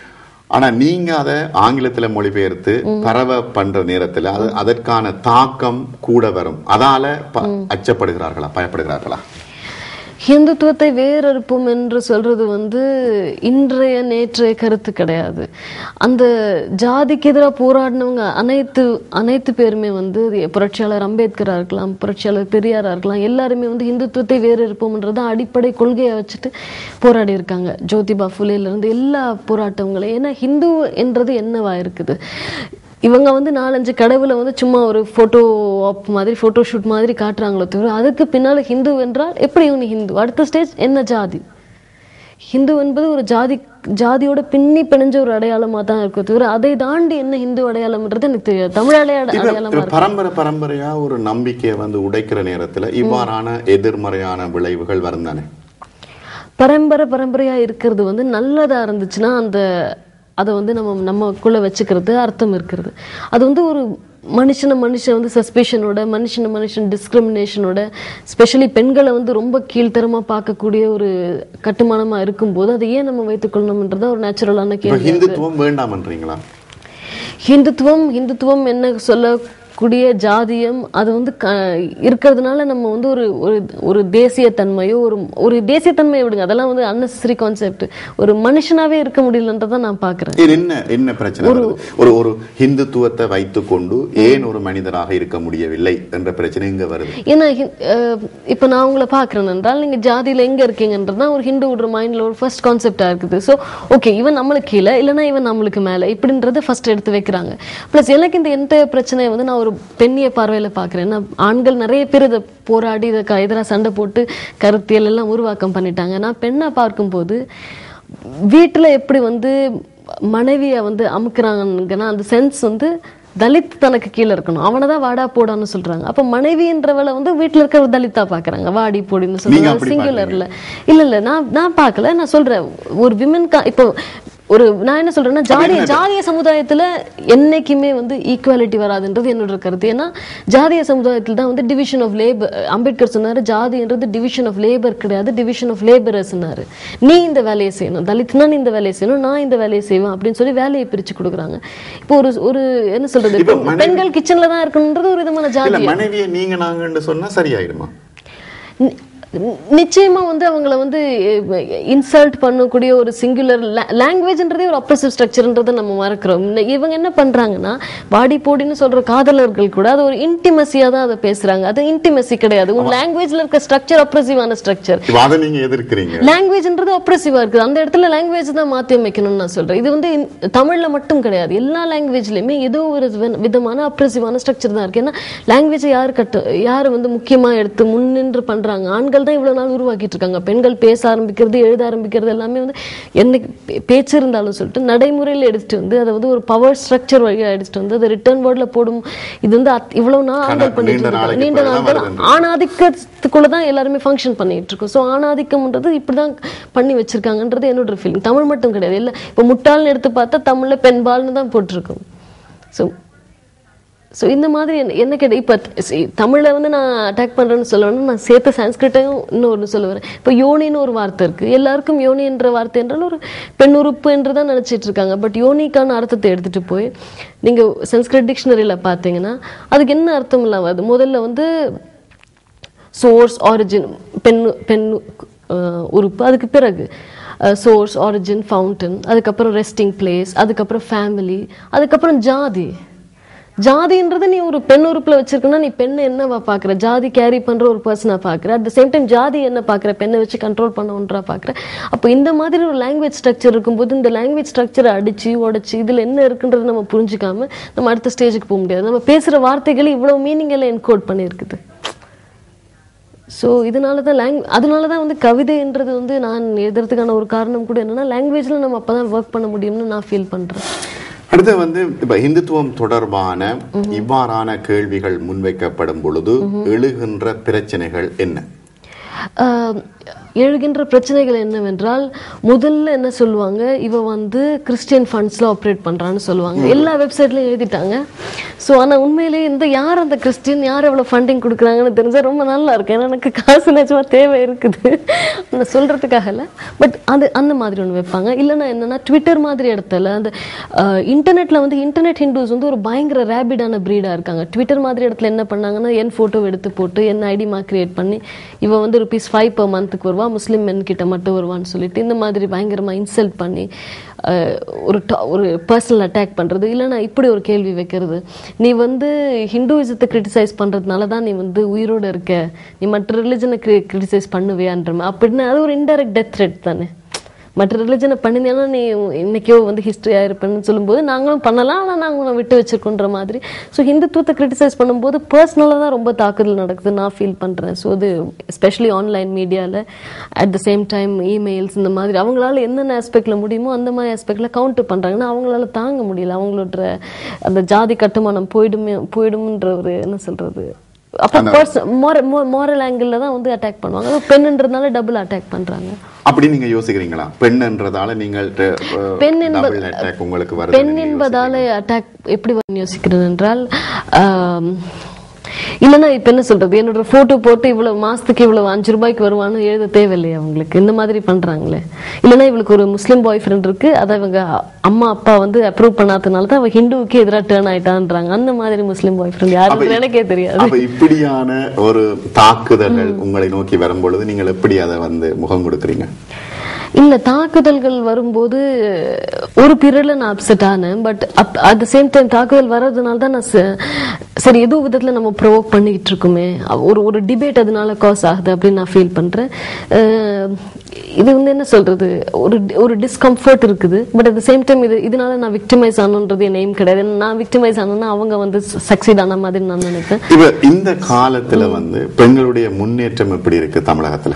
ஆனா நீங்க அதை ஆங்கிலத்துல மொழிபெயர்த்து பரவ பண்ற நேரத்துல அது அதற்கான தாக்கம் கூட வரும் அதால ப- அச்சப்படுகிறார்களா பயப்படுகிறார்களா ஹிந்துத்துவத்தை வேறறுப்போம் என்று சொல்றது வந்து இன்றைய நேற்றைய கருத்து கிடையாது அந்த ஜாதிக்கு எதிராக போராடினவங்க அனைத்து அனைத்து பேருமே வந்து புரட்சியாளர் அம்பேத்கரா இருக்கலாம் புரட்சியாளர் பெரியாரா இருக்கலாம் எல்லாருமே வந்து இந்துத்துவத்தை வேறறுப்போம்ன்றத அடிப்படை கொள்கையை வச்சுட்டு போராடி இருக்காங்க ஜோதிபா ஃபுலேல இருந்து எல்லா போராட்டங்களையும் ஏன்னா ஹிந்து என்றது என்னவா இருக்குது இவங்க வந்து நாலஞ்சு கடவுளை வந்து சும்மா ஒரு போட்டோ ஆப் மாதிரி போட்டோ ஷூட் மாதிரி காட்டுறாங்களோ தவிர அதுக்கு பின்னால ஹிந்து என்றால் எப்படி இவனு ஹிந்து அடுத்த ஸ்டேஜ் என்ன ஜாதி ஹிந்து என்பது ஒரு ஜாதி ஜாதியோட பின்னி பிணைஞ்ச ஒரு அடையாளமா தான் இருக்கும் தவிர அதை தாண்டி என்ன ஹிந்து அடையாளம்ன்றது எனக்கு தெரியாது தமிழ் அடையாள இப்ப அடையாளமா இருக்கு பரம்பரை பரம்பரையா ஒரு நம்பிக்கையை வந்து உடைக்கிற நேரத்துல இவ்வாறான எதிர்மறையான விளைவுகள் வரும் தானே பரம்பரை பரம்பரையா இருக்கிறது வந்து நல்லதா இருந்துச்சுன்னா அந்த அதை வந்து நம்ம நமக்குள்ள வச்சுக்கிறது அர்த்தம் இருக்கிறது அது வந்து ஒரு மனுஷனை மனுஷன் வந்து சஸ்பெஷனோட மனுஷனை மனுஷன் டிஸ்கிரிமினேஷனோட ஸ்பெஷலி பெண்களை வந்து ரொம்ப கீழ்த்தரமா பார்க்கக்கூடிய ஒரு கட்டுமானமா இருக்கும்போது அதை ஏன் நம்ம வைத்துக்கொள்ளணும்ன்றத ஒரு நேச்சுரலான இப்ப கேள்வி ஹிந்துத்துவம் வேண்டாம்ன்றீங்களா ஹிந்துத்துவம் ஹிந்துத்துவம் என்ன சொல்லக்கூடிய ஜாதியம் அது வந்து க இருக்கிறதுனால நம்ம வந்து ஒரு ஒரு ஒரு தேசியத்தன்மையோ ஒரு ஒரு தேசியத்தன்மையை விடுங்க அதெல்லாம் வந்து அன்னெசரி கான்செப்ட் ஒரு மனுஷனாவே இருக்க முடியலன்றதை நான் பார்க்கிறேன் இது என்ன என்ன பிரச்சனை வருது? ஒரு ஒரு ஹிந்துத்துவத்தை வைத்துக்கொண்டு ஏன் ஒரு மனிதராக இருக்க முடியவில்லை என்ற பிரச்சனை இங்க வருது ஏன்னா ஹி- அஹ் இப்ப நான் உங்களை பார்க்கறேன் என்றால் நீங்க ஜாதியில எங்க இருக்கீங்கன்றது தான் ஒரு ஹிந்து விடுற மைண்ட்ல ஒரு ஃபர்ஸ்ட் கான்செப்டா இருக்குது ஸோ ஓகே இவன் நம்மளுக்கு கீழே இல்லைன்னா இவன் நம்மளுக்கு மேல இப்படின்றத ஃபர்ஸ்ட் எடுத்து வைக்கிறாங்க ப்ளஸ் எனக்கு இந்த எந்த பிரச்சனையை வந்து நான் ஒரு பெண்ணிய பார்வையில பார்க்கிறேன் நான் ஆண்கள் நிறைய பேர் இதை போராடி இதுக்கு எதிராக சண்டை போட்டு கருத்தியல் எல்லாம் உருவாக்கம் பண்ணிட்டாங்க நான் பெண்ணா பார்க்கும்போது வீட்டுல எப்படி வந்து மனைவியை வந்து அமுக்குறாங்கன்னா அந்த சென்ஸ் வந்து தலித் தனக்கு கீழே இருக்கணும் அவனை தான் வாடா போடான்னு சொல்றாங்க அப்ப மனைவின்றவளை வந்து வீட்டுல இருக்க ஒரு தலித்தா பாக்குறாங்க வாடி போடின்னு நீங்க சொல்றாங்க அப்படி சிங்குலர்ல இல்ல இல்ல நான் நான் பார்க்கல நான் சொல்றேன் ஒரு விமன் இப்போ ஒரு நான் என்ன சொல்றேன்னா ஜாதிய ஜாதிய சமுதாயத்துல என்னைக்குமே வந்து ஈக்குவாலிட்டி வராதுன்றது என்னோட கருத்து ஏன்னா ஜாதிய சமுதாயத்தில் தான் வந்து டிவிஷன் ஆஃப் லேபர் அம்பேத்கர் சொன்னாரு ஜாதின்றது டிவிஷன் ஆஃப் லேபர் கிடையாது டிவிஷன் ஆஃப் லேபரர்ஸ்னாரு நீ இந்த வேலையை செய்யணும் தலித்னா நீ இந்த வேலையை செய்யணும் நான் இந்த வேலையை செய்வேன் அப்படின்னு சொல்லி வேலையை பிரிச்சு கொடுக்குறாங்க இப்போ ஒரு ஒரு என்ன சொல்றது இப்ப இப்போ மனைவி- பெண்கள் கிச்சன்ல தான் இருக்கணுன்றது ஒரு விதமான இல்ல ஜாதி மனைவியை நீங்க நாங்கன்னு சொன்னா சரியாயிடுமா நி- நிச்சயமா வந்து அவங்கள வந்து இன்சல்ட் பண்ணக்கூடிய ஒரு சிங்குலர் லாங்குவேஜ்ன்றதே ஒரு அப்ரசிவ் ஸ்ட்ரக்சர்ன்றதை நம்ம மறக்கிறோம் இந்த- இவங்க என்ன பண்றாங்கன்னா வாடி போடின்னு சொல்ற காதலர்கள் கூட அது ஒரு இன்டிமசியா தான் அதை பேசுறாங்க அது இன்டிமசி கிடையாது உங்க லாங்குவேஜ்ல இருக்க ஸ்ட்ரக்சர் அப்ரசிவான ஸ்ட்ரக்சர் இப்ப அதை நீங்க எதிர்க்கிறீங்க லாங்குவேஜ்ன்றது அப்ரஸிவா இருக்குது அந்த இடத்துல லாங்குவேஜ் தான் மாத்தி அமைக்கணும்னு நான் சொல்றேன் இது வந்து இந்த- தமிழ்ல மட்டும் கிடையாது எல்லா லாங்குவேஜ்லயுமே ஏதோ ஒரு வித- விதமான அப்ரஸிவான ஸ்ட்ரக்சர் தான் இருக்கு ஏன்னா லாங்குவேஜை யார் கட்டு யார் வந்து முக்கியமா எடுத்து முன்னின்று பண்றாங்க ஆண்கள் தான் இவ்வளவு நாள் உருவாக்கிட்டு இருக்காங்க பெண்கள் பேச ஆரம்பிக்கிறது எழுத ஆரம்பிக்கிறது எல்லாமே வந்து என்னைக்கு பே- பேச்சு இருந்தாலும் சொல்லிட்டு நடைமுறையில் எடுத்துட்டு வந்து அதை வந்து ஒரு பவர் ஸ்ட்ரக்சர் வழியா எடுத்துட்டு வந்து அதை ரிட்டர்ன் வேர்ட்ல போடும் இது வந்து அத்- இவ்வளவு நாள் ஆண்கள் நீண்ட பண்ணிட்டு இருக்காங்க நாளைக்கு நீண்ட பிறகுதான் நாட்கள் வருதுன்றது. ஆணாதிக்கத்துக்குள்ள தான் எல்லாருமே ஃபங்க்ஷன் பண்ணிட்டு இருக்கோம் ஸோ ஆணாதிக்கம்ன்றது இப்படிதான் பண்ணி வச்சிருக்காங்கன்றது என்னோட ஃபீலிங் தமிழ் மட்டும் கிடையாது இல்லை இப்போ முட்டாள்னு எடுத்து பார்த்தா தமிழ்ல பெண்பால்னு தான் போட்டிருக்கோம் ஸோ ஸோ இந்த மாதிரி என்ன- என்ன கேட்ட இப்போ தமிழில் வந்து நான் அட்டாக் பண்ணுறேன்னு சொல்லணும்னா நான் சேர்த்து சான்ஸ்கிரிட்டையும் இன்னொன்று சொல்ல வரேன் இப்போ யோனின்னு ஒரு வார்த்தை இருக்குது எல்லாருக்கும் யோனி என்ற வார்த்தை என்றால் ஒரு பெண் உறுப்பு என்று தான் நினச்சிட்டு இருக்காங்க பட் யோனிக்கான அர்த்தத்தை எடுத்துகிட்டு போய் நீங்கள் சன்ஸ்கிரிட் டிக்ஷனரியில் பார்த்தீங்கன்னா அதுக்கு என்ன அர்த்தம் இல்லாம வருது முதல்ல வந்து சோர்ஸ் ஆரிஜின் பெண் பெண் அஹ், உறுப்பு அதுக்கு பிறகு சோர்ஸ் ஆரிஜின் ஃபவுண்டன் அதுக்கப்புறம் ரெஸ்டிங் பிளேஸ் அதுக்கப்புறம் ஃபேமிலி அதுக்கப்புறம் ஜாதி ஜாதின்றது நீ ஒரு பெண் உறுப்புல வச்சிருக்கனா நீ பெண்ணை என்னவா பாக்குற ஜாதி கேரி பண்ற ஒரு பர்சனா பாக்குற அட் த சேம் டைம் ஜாதி என்ன பாக்குற பெண்ணை வச்சு கண்ட்ரோல் பண்ண ஒன்றா பாக்குற அப்போ இந்த மாதிரி ஒரு லாங்குவேஜ் ஸ்ட்ரக்சர் இருக்கும்போது இந்த லாங்குவேஜ் ஸ்ட்ரக்சரை அடிச்சு உடைச்சு இதுல என்ன இருக்குன்றது நம்ம புரிஞ்சுக்காம நம்ம அடுத்த ஸ்டேஜுக்கு போக முடியாது நம்ம பேசுற வார்த்தைகள் இவ்வளவு மீனிங் எல்லாம் என்கோட் பண்ணியிருக்குது ஸோ இதனால தான் லாங் அதனால தான் வந்து கவிதைன்றது வந்து நான் எழுதுறதுக்கான ஒரு காரணம் கூட என்னன்னா லாங்குவேஜில் நம்ம அப்போ தான் ஒர்க் பண்ண முடியும்னு நான் ஃபீல் பண்ணுறேன் அடுத்து வந்து இப்ப இந்துத்துவம் தொடர்பான இவ்வாறான கேள்விகள் முன்வைக்கப்படும் பொழுது எழுகின்ற பிரச்சனைகள் என்ன ஆஹ் எழுகின்ற பிரச்சனைகள் என்னவென்றால் முதல்ல என்ன சொல்லுவாங்க இவ வந்து கிறிஸ்டியன் ஃபண்ட்ஸ்ல ஆப்ரேட் பண்றான்னு சொல்லுவாங்க எல்லா வெப்சைட்லயும் எழுதிட்டாங்க ஸோ ஆனா உண்மையிலேயே இந்த யார் அந்த கிறிஸ்டியன் யார் எவ்வளவு ஃபண்டிங் கொடுக்குறாங்கன்னு தெரிஞ்சா ரொம்ப நல்லா இருக்கு ஏன்னா எனக்கு காசு நிஜமா தேவை இருக்குது நான் சொல்றதுக்காக இல்லை பட் அது அந்த மாதிரி ஒன்று வைப்பாங்க இல்லைன்னா என்னன்னா ட்விட்டர் மாதிரி இடத்துல அந்த இன்டர்நெட்ல வந்து இன்டர்நெட் ஹிந்துஸ் வந்து ஒரு பயங்கர ரேபிடான ப்ரீடா இருக்காங்க ட்விட்டர் மாதிரி இடத்துல என்ன பண்ணாங்கன்னா என் போட்டோ எடுத்து போட்டு என் ஐடிமா கிரியேட் பண்ணி இவ வந்து ருபீஸ் ஃபைவ் per மந்த்துக்கு வருவா முஸ்லீம் மென் கிட்ட மட்டும் வருவான்னு சொல்லிட்டு இந்த மாதிரி பயங்கரமா இன்சல்ட் பண்ணி அஹ், ஒரு to- ஒரு பர்சனல் அட்டாக் பண்றது இல்லைன்னா இப்படி ஒரு கேள்வி வைக்கிறது நீ வந்து ஹிந்துவிசத்தை கிரிட்டிசைஸ் பண்றதுனால தான் நீ வந்து உயிரோட இருக்க நீ மற்ற ரிலிஜனை கிரிட்டிசைஸ் பண்ணுவியான்ற மாதிரி அப்படின்னு அது ஒரு இன்டைரக்ட் டெத் த்ரெட் தானே மற்ற ரிலிஜனை பண்ணினேன்னா நீ இன்னைக்கோ வந்து ஹிஸ்ட்ரியாக இருப்பேன்னு சொல்லும்போது நாங்களும் பண்ணலாம் ஆனால் நாங்கள் உன்னை விட்டு வச்சிருக்கோன்ற மாதிரி ஸோ ஹிந்துத்துவத்தை கிரிட்டிசைஸ் பண்ணும்போது பர்சனலாக தான் ரொம்ப தாக்குதல் நடக்குது நான் ஃபீல் பண்ணுறேன் ஸோ அது எஸ்பெஷலி ஆன்லைன் மீடியாவில் at the same time emails இந்த மாதிரி அவங்களால என்னென்ன ஆஸ்பெக்டில் முடியுமோ அந்த மாதிரி ஆஸ்பெக்டில் கவுண்டர் பண்ணுறாங்கன்னா அவங்களால தாங்க முடியல அவங்களோட அந்த ஜாதி கட்டுமானம் போயிடுமே போயிடும்ன்ற ஒரு என்ன சொல்கிறது அப்போ பர்சன் மோரல் ஆங்கிளில் தான் வந்து அட்டாக் பண்ணுவாங்க அது பெண்ணுன்றதுனால டபுள் அட்டாக் பண்ணுறாங்க அப்படி நீங்க யோசிக்கிறீங்களா பெண்ன்றதால நீங்கள் பெண் என்பது- டபுள் அட்டாக் உங்களுக்கு வருது பெண் என்பதால அட்டாக் எப்படி வரும் யோசிக்கிறேன் என்றால் ஆம், இல்லைன்னா இப்ப என்ன சொல்றது என்னோட போட்டோ போட்டு இவ்வளவு மாசத்துக்கு இவ்வளவு அஞ்சு ரூபாய்க்கு வருவான்னு எழுத தேவையில்லையே அவங்களுக்கு இந்த மாதிரி பண்றாங்களே இல்லைன்னா இவளுக்கு ஒரு முஸ்லீம் பாய் ஃப்ரெண்ட் இருக்கு அதை இவங்க அம்மா அப்பா வந்து அப்ரூவ் பண்ணாதனால தான் அவ ஹிந்துவுக்கு எதிராக டேர்ன் ஆயிட்டான்றாங்க அந்த மாதிரி முஸ்லீம் பாய் ஃப்ரெண்ட் யாருன்னு எனக்கே தெரியாது அப்ப இப்படியான ஒரு தாக்குதல்கள் உங்களை நோக்கி வரும்பொழுது நீங்கள் எப்படி அதை வந்து முகம் கொடுக்குறீங்க இல்ல தாக்குதல்கள் வரும்போது ஒரு பீரியட்ல நான் அப்செட் ஆனேன் but at the same time தாக்குதல் வர்றதுனால தான் நான் ச- சரி ஏதோ விதத்துல நம்ம ப்ரோவோக் பண்ணிக்கிட்டு இருக்கோமே அ- ஒரு ஒரு டிபேட் அதனால காஸ் ஆகுது அப்படின்னு நான் ஃபீல் பண்றேன் அஹ் இது வந்து என்ன சொல்றது ஒரு ஒரு டிஸ்கம்ஃபர்ட் இருக்குது but at the same time இது இதனால நான் விக்டிமைஸ் ஆனன்றது என் எய்ம் கிடையாது நான் விக்டிமைஸ் ஆனேன்னா அவங்க வந்து சக்சீட் ஆன மாதிரி நான் நினைப்பேன் இப்ப இந்த காலத்துல வந்து பெண்களுடைய முன்னேற்றம் எப்படி இருக்கு தமிழகத்துல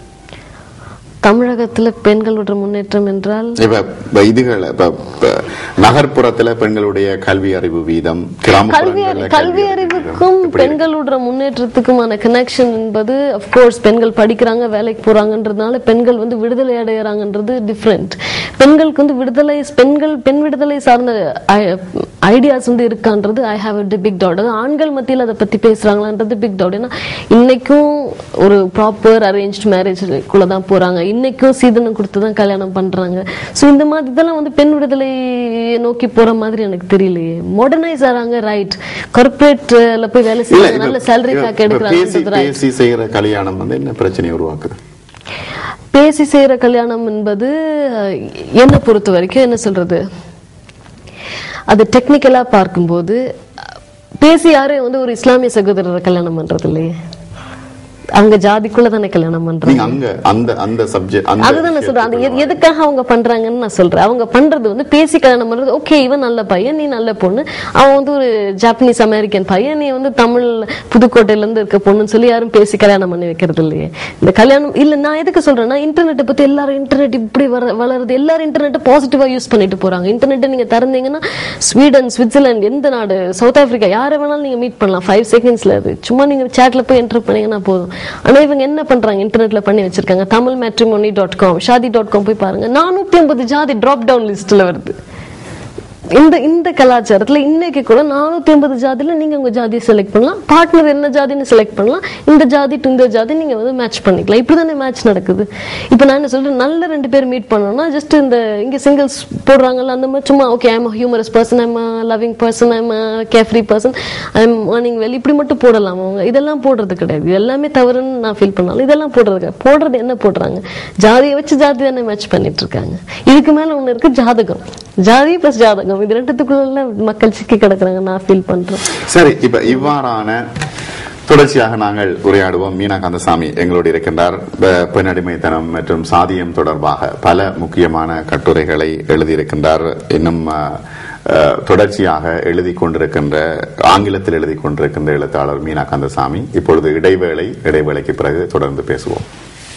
தமிழகத்துல பெண்களோட முன்னேற்றம் என்றால் இப்ப இப்ப இதுகள் இப்ப இப்ப நகர்ப்புறத்துல பெண்களுடைய கல்வி அறிவு வீதம் கல்வி கிராமப்புறங்கள்ல கல்வி அறிவுக்கும் எப்படி இருக்கு? பெண்களோட முன்னேற்றத்துக்குமான கனெக்ஷன் என்பது அஃப்கோர்ஸ் பெண்கள் படிக்கிறாங்க வேலைக்கு போறாங்கன்றதுனால பெண்கள் வந்து விடுதலை அடையறாங்கன்றது டிஃப்ரெண்ட் பெண்களுக்கு வந்து விடுதலை பெண்கள் பெண் விடுதலை சார்ந்த ஐடியாஸ் வந்து இருக்கான்றது I have a big doubt அது ஆண்கள் மத்தியில் அதை பத்தி பேசுறாங்களான்றது பிக் டவுட் ஏன்னா இன்னைக்கும் ஒரு ப்ராப்பர் அரேஞ்ச் மேரேஜ்குள்ள தான் போறாங்க இன்னைக்கும் சீதனம் கொடுத்து தான் கல்யாணம் பண்றாங்க ஸோ இந்த மாதிரி இதெல்லாம் வந்து பெண் விடுதலை நோக்கி போற மாதிரி எனக்கு தெரியலையே மாடர்னைஸ் ஆறாங்க ரைட் கார்பரேட்ல போய் வேலை இல்ல செய்யறாங்க இப்ப- நல்ல சேலரி இப்ப பேக் பேசி எடுக்கிறாங்க right. பேசி செய்யற கல்யாணம் வந்து என்ன பிரச்சனையை உருவாக்குது பேசி செய்யற கல்யாணம் என்பது அஹ், என்னை பொறுத்த வரைக்கும் என்ன சொல்றது அது டெக்னிக்கலா பார்க்கும்போது அஹ், பேசி யாரும் வந்து ஒரு இஸ்லாமிய சகோதரரை கல்யாணம் பண்றது இல்லையே அவங்க ஜாதிக்குள்ள தானே கல்யாணம் பண்றாங்க நீங்க அங்க அந்த அந்த சப்ஜெக்ட் அந்த அதுதான் நான் சொல்றேன் அது எது- எதுக்காக அவங்க பண்றாங்கன்னு நான் சொல்றேன் அவங்க பண்றது வந்து பேசி கல்யாணம் பண்றது ஓகே இவன் நல்ல பையன் நீ நல்ல பொண்ணு அவன் வந்து ஒரு ஜாப்பனீஸ் அமெரிக்கன் பையன் நீ வந்து தமிழ் புதுக்கோட்டையில இருந்து இருக்க பொண்ணுன்னு சொல்லி யாரும் பேசி கல்யாணம் பண்ணி வைக்கிறது இல்லையே இந்த கல்யாணம் இல்ல நான் எதுக்கு சொல்றேன்னா இன்டர்நெட்டை பத்தி எல்லாரும் இன்டர்நெட் இப்படி வர வளருது எல்லாரும் இன்டர்நெட் பாசிட்டிவா யூஸ் பண்ணிட்டு போறாங்க இன்டர்நெட் நீங்க திறந்தீங்கன்னா ஸ்வீடன் சுவிட்சர்லாந்து எந்த நாடு சவுத் ஆப்பிரிக்கா யாரை வேணாலும் நீங்க மீட் பண்ணலாம் ஃபைவ் செகண்ட்ஸ்ல அது சும்மா நீங்க சேட்ல போய் என்டர் பண்ணீங்கன்னா போதும் ஆனா இவங்க என்ன பண்றாங்க இன்டர்நெட்ல பண்ணி வச்சிருக்காங்க Tamil matrimony dot com Shaadi dot com போய் பாருங்க நானூத்தி ஐம்பது ஜாதி டிராப் டவுன் லிஸ்ட்ல வருது இந்த இந்த கலாச்சாரத்துல இன்னைக்கு கூட நானூத்தி ஐம்பது ஜாதியில நீங்க உங்க ஜாதியை செலக்ட் பண்ணலாம் பார்ட்னர் என்ன ஜாதின்னு செலக்ட் பண்ணலாம் இந்த ஜாதி டு இந்த ஜாதி நீங்க வந்து மேட்ச் பண்ணிக்கலாம் இப்படிதானே மேட்ச் நடக்குது இப்போ நான் என்ன சொல்றேன் நல்ல ரெண்டு பேர் மீட் பண்ணோம்னா ஜஸ்ட் இந்த இங்க சிங்கிள்ஸ் போடுறாங்கல்ல அந்த மாதிரி சும்மா okay I'm humorous person I'm loving person I'm carefree person I'm earning well இப்படி மட்டும் போடலாம் அவங்க இதெல்லாம் போடுறது கிடையாது இது எல்லாமே தவறுன்னு நான் ஃபீல் பண்ணாலும் இதெல்லாம் போடுறது கிடையாது போடுறது என்ன போடுறாங்க ஜாதியை வச்சு ஜாதி தானே மேட்ச் பண்ணிட்டு இருக்காங்க இதுக்கு மேல ஒண்ணு இருக்கு ஜாதகம் ஜாதி பிளஸ் ஜாதகம் இது ரெண்டுத்துக்குள்ள மக்கள் சிக்கி கிடக்குறாங்க நான் ஃபீல் பண்றேன் சரி இப்ப இவ்வாறான தொடர்ச்சியாக நாங்கள் உரையாடுவோம் மீனா கந்தசாமி எங்களோடு இருக்கின்றார் பெ- பெண் அடிமைத்தனம் மற்றும் சாதியம் தொடர்பாக பல முக்கியமான கட்டுரைகளை எழுதியிருக்கின்றார் இன்னும் அஹ், அஹ், தொடர்ச்சியாக எழுதி கொண்டிருக்கின்ற ஆங்கிலத்தில் எழுதி கொண்டிருக்கின்ற எழுத்தாளர் மீனா கந்தசாமி இப்பொழுது இடைவேளை இடைவேளைக்கு பிறகு தொடர்ந்து பேசுவோம்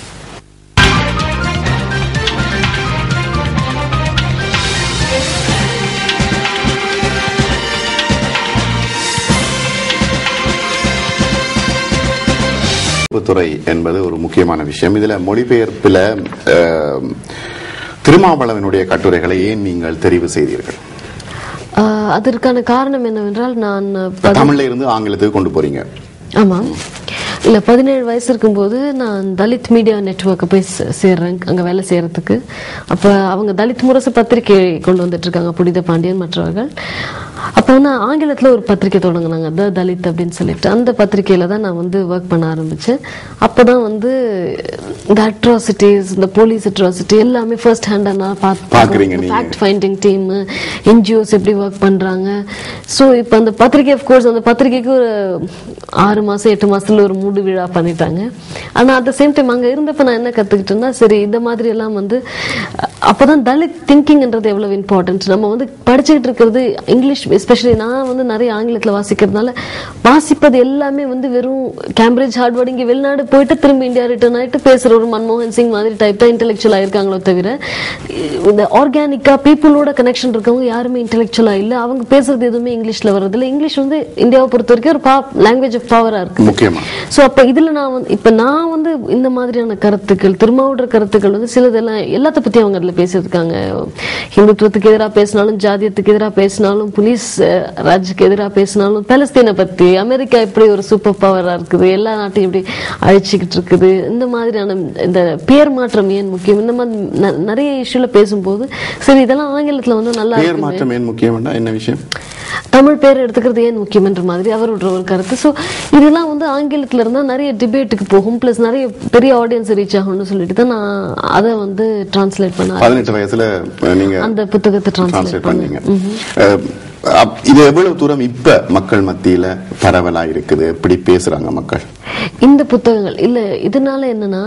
துறை என்பது ஒரு முக்கியமான விஷயம் இதுல மொழிபெயர்ப்புல அஹ், திருமாவளவனுடைய கட்டுரைகளை ஏன் நீங்கள் தெரிவு செய்தீர்கள் ஆஹ் அதற்கான காரணம் என்னவென்றால் நான் பதி- தமிழ்ல இருந்து ஆங்கிலத்துக்கு கொண்டு போறீங்க ஆமாம் இல்ல பதினேழு வயசு இருக்கும்போது நான் தலித் மீடியா நெட்வொர்க்கு போய் சே- சேர்றேன் அங்க வேலை செய்யறதுக்கு அப்ப அவங்க தலித் முரசு பத்திரிகை கொண்டு வந்துட்டு இருக்காங்க புனித பாண்டியன் மற்றவர்கள் அப்ப வந்து ஆங்கிலத்துல ஒரு பத்திரிகை தொடங்குனாங்க த தலித் அப்படின்னு சொல்லிட்டு அந்த பத்திரிகையில தான் நான் வந்து ஒர்க் பண்ண ஆரம்பிச்சேன் அப்பதான் வந்து இந்த அட்ராசிட்டிஸ் இந்த போலீஸ் அட்ராசிட்டி எல்லாமே ஃபர்ஸ்ட் ஹேண்டா நான் பார்க்கறீங்க பார்த்து நீங்க. ஃபேக்ட் ஃபைண்டிங் டீம் என்ஜிஓஸ் எப்படி ஒர்க் பண்றாங்க ஸோ இப்போ அந்த பத்திரிகை கோர்ஸ் அந்த பத்திரிகைக்கு ஒரு ஆறு மாசம் எட்டு மாசத்துல ஒரு மூடு விழா பண்ணிட்டாங்க ஆனா அட் த சேம் டைம் அங்க இருந்தப்ப நான் என்ன கத்துக்கிட்டேன்னா சரி இந்த மாதிரி எல்லாம் வந்து அஹ், அப்பதான் தலித் திங்கிங்ன்றது எவ்வளவு இம்பார்ட்டன்ட் நம்ம வந்து படிச்சுக்கிட்டு இருக்கிறது இங்கிலீஷ் எஸ்பெஷலி நான் வந்து நிறைய ஆங்கிலத்துல வாசிக்கிறதுனால வாசிப்பது எல்லாமே வந்து வெறும் கேம்பிரிட்ஜ் ஹார்ட்வர்ட் இங்க வெளிநாடு போயிட்டு திரும்ப இந்தியா ரிட்டர்ன் ஆயிட்டு பேசுற ஒரு மன்மோகன் சிங் மாதிரி டைப் தான் இன்டெலெக்சுவல் ஆயிருக்காங்களோ தவிர இந்த ஆர்கானிக்கா பீப்புளோட கனெக்ஷன் இருக்கவங்க யாருமே இன்டெலெக்சுவலா இல்ல அவங்க பேசுறது எதுவுமே இங்கிலீஷ்ல வர்றது இல்ல இங்கிலீஷ் வந்து இந்தியாவை பொறுத்த வரைக்கும் ஒரு லாங்குவேஜ் ஆஃப் பவரா இருக்கு முக்கியமா சோ அப்ப இதுல நான் வந்து இப்ப நான் வந்து இந்த மாதிரியான கருத்துக்கள் திருமாவூர் கருத்துக்கள் வந்து சிலதெல்லாம் எல்லாத்த பத்தி அவங்க அதுல பேசியிருக்காங்க ஹிந்துத்துவத்துக்கு எதிராக பேசினாலும் ஜாதியத்துக்கு எதிராக பேசினாலும் போலீஸ் அஹ், ராஜுக்கு எதிராக பேசினாலும் பலஸ்தீனை பத்தி அமெரிக்கா எப்படி ஒரு சூப்பர் பவரா இருக்குது எல்லா நாட்டையும் எப்படி அழிச்சுக்கிட்டு இருக்குது இந்த மாதிரியான இந்த பேர் மாற்றம் ஏன் முக்கியம் இந்த மாதிரி ந- நிறைய இஷ்யூல பேசும்போது சரி இதெல்லாம் ஆங்கிலத்துல வந்து நல்லா பெயர் இருக்குமே. மாற்றம் ஏன் முக்கியம்னா என்ன விஷயம் தமிழ் பேர் எடுத்துக்கிறது ஏன் முக்கியம்ன்ற மாதிரி அவரோட ஒரு கருத்து ஸோ இதெல்லாம் வந்து ஆங்கிலத்துல இருந்தா நிறைய டிபேட்டுக்கு போகும் ப்ளஸ் நிறைய பெரிய ஆடியன்ஸ் ரீச் ஆகும்னு சொல்லிட்டு தான் நான் அதை வந்து டிரான்ஸ்லேட் பண்ண பதினெட்டு வயசுல அஹ், நீங்க அந்த புத்தகத்தை டிரான்ஸ்லேட் டிரான்ஸ்லேட் பண்ணேன் பண்ணீங்க அஹ், அப்- இது எவ்வளவு தூரம் இப்ப மக்கள் மத்தியில பரவலா இருக்குது எப்படி பேசுறாங்க மக்கள் இந்த புத்தகங்கள் இல்ல இதனால என்னன்னா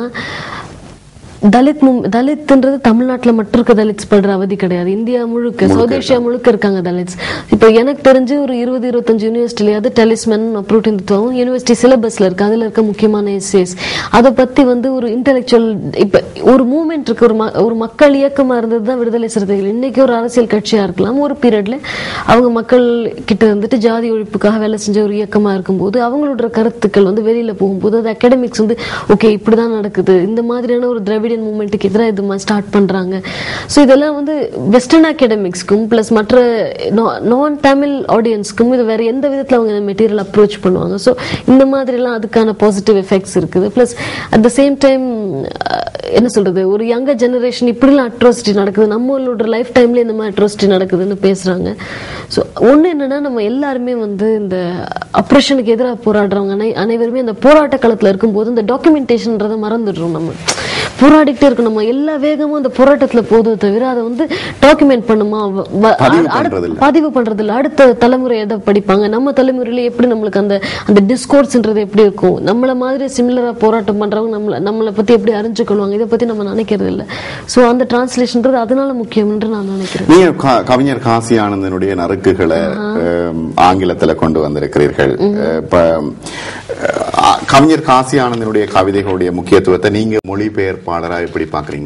தலித் மும்- தலித்ன்றது தமிழ்நாட்டுல மட்டும் இருக்க தலித்ஸ் படுற அவதி கிடையாது இந்தியா முழுக்க சவுத் ஏஷியா முழுக்க இருக்காங்க தலித்ஸ் இப்போ எனக்கு தெரிஞ்சு ஒரு இருபது இருபத்தஞ்சு யூனிவர்சிட்டிலையாவது டெலிஸ்மென் அப்ரூட் இந்துத்துவம் யூனிவர்சிட்டி சிலபஸ்ல இருக்கு அதுல இருக்க முக்கியமான எஸ்ஏஸ் அதை பத்தி வந்து ஒரு இன்டெலெக்சுவல் இப்ப ஒரு மூமெண்ட் இருக்கு ஒரு ம- ஒரு மக்கள் இயக்கமா இருந்தது தான் விடுதலை சிறுத்தைகள் இன்னைக்கு ஒரு அரசியல் கட்சியா இருக்கலாம் ஒரு பீரியட்ல அவங்க மக்கள் கிட்ட இருந்துட்டு ஜாதி ஒழிப்புக்காக வேலை செஞ்ச ஒரு இயக்கமா இருக்கும்போது அவங்களோட கருத்துக்கள் வந்து வெளியில போகும்போது அது அகாடமிக்ஸ் வந்து ஓகே இப்படிதான் நடக்குது இந்த மாதிரியான ஒரு திராவிட கனேடியன் மூமெண்ட்டுக்கு எதிராக இது ஸ்டார்ட் பண்றாங்க ஸோ இதெல்லாம் வந்து வெஸ்டர்ன் அகாடமிக்ஸ்க்கும் ப்ளஸ் மற்ற நான் தமிழ் ஆடியன்ஸ்க்கும் இது வேற எந்த விதத்தில் அவங்க இந்த மெட்டீரியல் அப்ரோச் பண்ணுவாங்க ஸோ இந்த மாதிரிலாம் அதுக்கான பாசிட்டிவ் எஃபெக்ட்ஸ் இருக்குது plus at the same time என்ன சொல்றது ஒரு யங்கர் ஜெனரேஷன் இப்படிலாம் அட்ரோசிட்டி நடக்குது நம்மளோட லைஃப் டைம்ல இந்த மாதிரி அட்ரோசிட்டி நடக்குதுன்னு பேசுறாங்க ஸோ ஒன்று என்னன்னா நம்ம எல்லாருமே வந்து இந்த அப்ரேஷனுக்கு எதிராக போராடுறவங்க அனை அனைவருமே அந்த போராட்ட களத்தில் இருக்கும்போது இந்த டாக்குமெண்டேஷன்றதை மறந்துடுறோம் நம்ம போராடிக்கிட்டே இருக்கணும் நம்ம எல்லா வேகமும் அந்த போராட்டத்தில் போதும் தவிர அதை வந்து டாக்குமெண்ட் பண்ணுமா வ- வ- பதிவு அடுத்த- பண்றதில்ல. பதிவு பண்றது இல்ல அடுத்த தலைமுறை எதை படிப்பாங்க நம்ம தலைமுறையில எப்படி நம்மளுக்கு அந்த அந்த டிஸ்கோர்ஸ்ன்றது எப்படி இருக்கும் நம்மள மாதிரி சிமிலரா போராட்டம் பண்றவங்க நம்மள நம்மளை பத்தி எப்படி அறிஞ்சுக்கொள்வாங்க இதை பத்தி நம்ம நினைக்கிறது இல்ல சோ அந்த டிரான்ஸ்லேஷன்ன்றது அதனால முக்கியம் என்று நான் நினைக்கிறேன் நீங்க கா- கவிஞர் காசி ஆனந்தனுடைய நறுக்குகளை அஹ், ஆங்கிலத்துல கொண்டு வந்திருக்கிறீர்கள் அஹ், இப்ப அஹ், கவிஞர் காசி ஆனந்தனுடைய கவிதைகளுடைய முக்கியத்துவத்தை நீங்க மொழிபெயர்ப்பாளரா எப்படி பாக்குறீங்க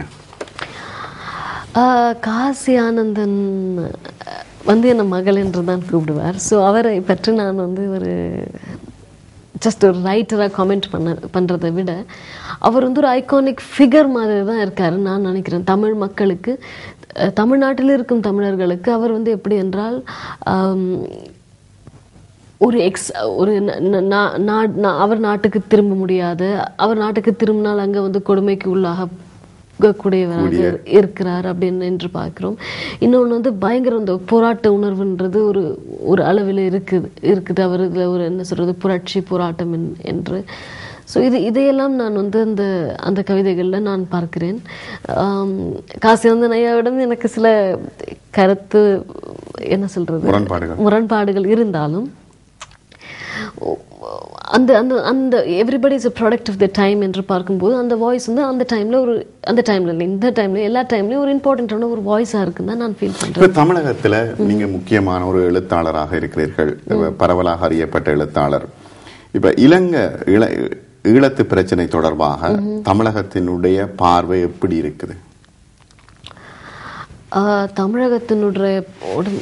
ஆஹ் காசி ஆனந்தன் வந்து என்ன மகள் என்று தான் கூப்பிடுவார் ஸோ அவரை பற்றி நான் வந்து ஒரு ஜஸ்ட் ஒரு ரைட்டராக காமெண்ட் பண்ண பண்ணுறதை விட அவர் வந்து ஒரு ஐகானிக் ஃபிகர் மாதிரி தான் இருக்காரு நான் நினைக்கிறேன் தமிழ் மக்களுக்கு அஹ், தமிழ்நாட்டில் இருக்கும் தமிழர்களுக்கு அவர் வந்து எப்படி என்றால் ஆம், ஒரு எக்ஸ் ஒரு ந- ந- நா- நா- நா- அவர் நாட்டுக்கு திரும்ப முடியாது அவர் நாட்டுக்கு திரும்பினால் அங்க வந்து கொடுமைக்கு உள்ளாக கூடியவராக இருக்கிறார் அப்படின்னு என்று பார்க்கிறோம் இன்னொன்று வந்து பயங்கர இந்த போராட்ட உணர்வுன்றது ஒரு ஒரு அளவில் இருக்குது இருக்குது அவர் இதுல ஒரு என்ன சொல்றது புரட்சி போராட்டம் என்- என்று ஸோ இது இதையெல்லாம் நான் வந்து அந்த அந்த கவிதைகளில் நான் பார்க்கிறேன் ஆம், காசியானந்தன் ஐயாவிடம் எனக்கு சில கருத்து என்ன சொல்றது முரண்பாடுகள். முரண்பாடுகள் இருந்தாலும் அந்த அந்த அந்த everybody is a product of the time என்று பார்க்கும்போது அந்த வாய்ஸ் வந்து அந்த டைம்ல ஒரு அந்த டைம்ல இல்லை இந்த டைம்ல எல்லா டைம்லயும் ஒரு இம்பார்ட்டண்ட்டான ஒரு வாய்ஸா இருக்குன்னு தான் நான் ஃபீல் பண்றேன் இப்ப தமிழகத்துல நீங்க முக்கியமான ஒரு எழுத்தாளராக இருக்கிறீர்கள் பரவலாக அறியப்பட்ட எழுத்தாளர் இப்ப இலங்கை இள ஈழத்து பிரச்சனை தொடர்பாக தமிழகத்தினுடைய பார்வை எப்படி இருக்குது ஆஹ், தமிழகத்தினுடைய உடன்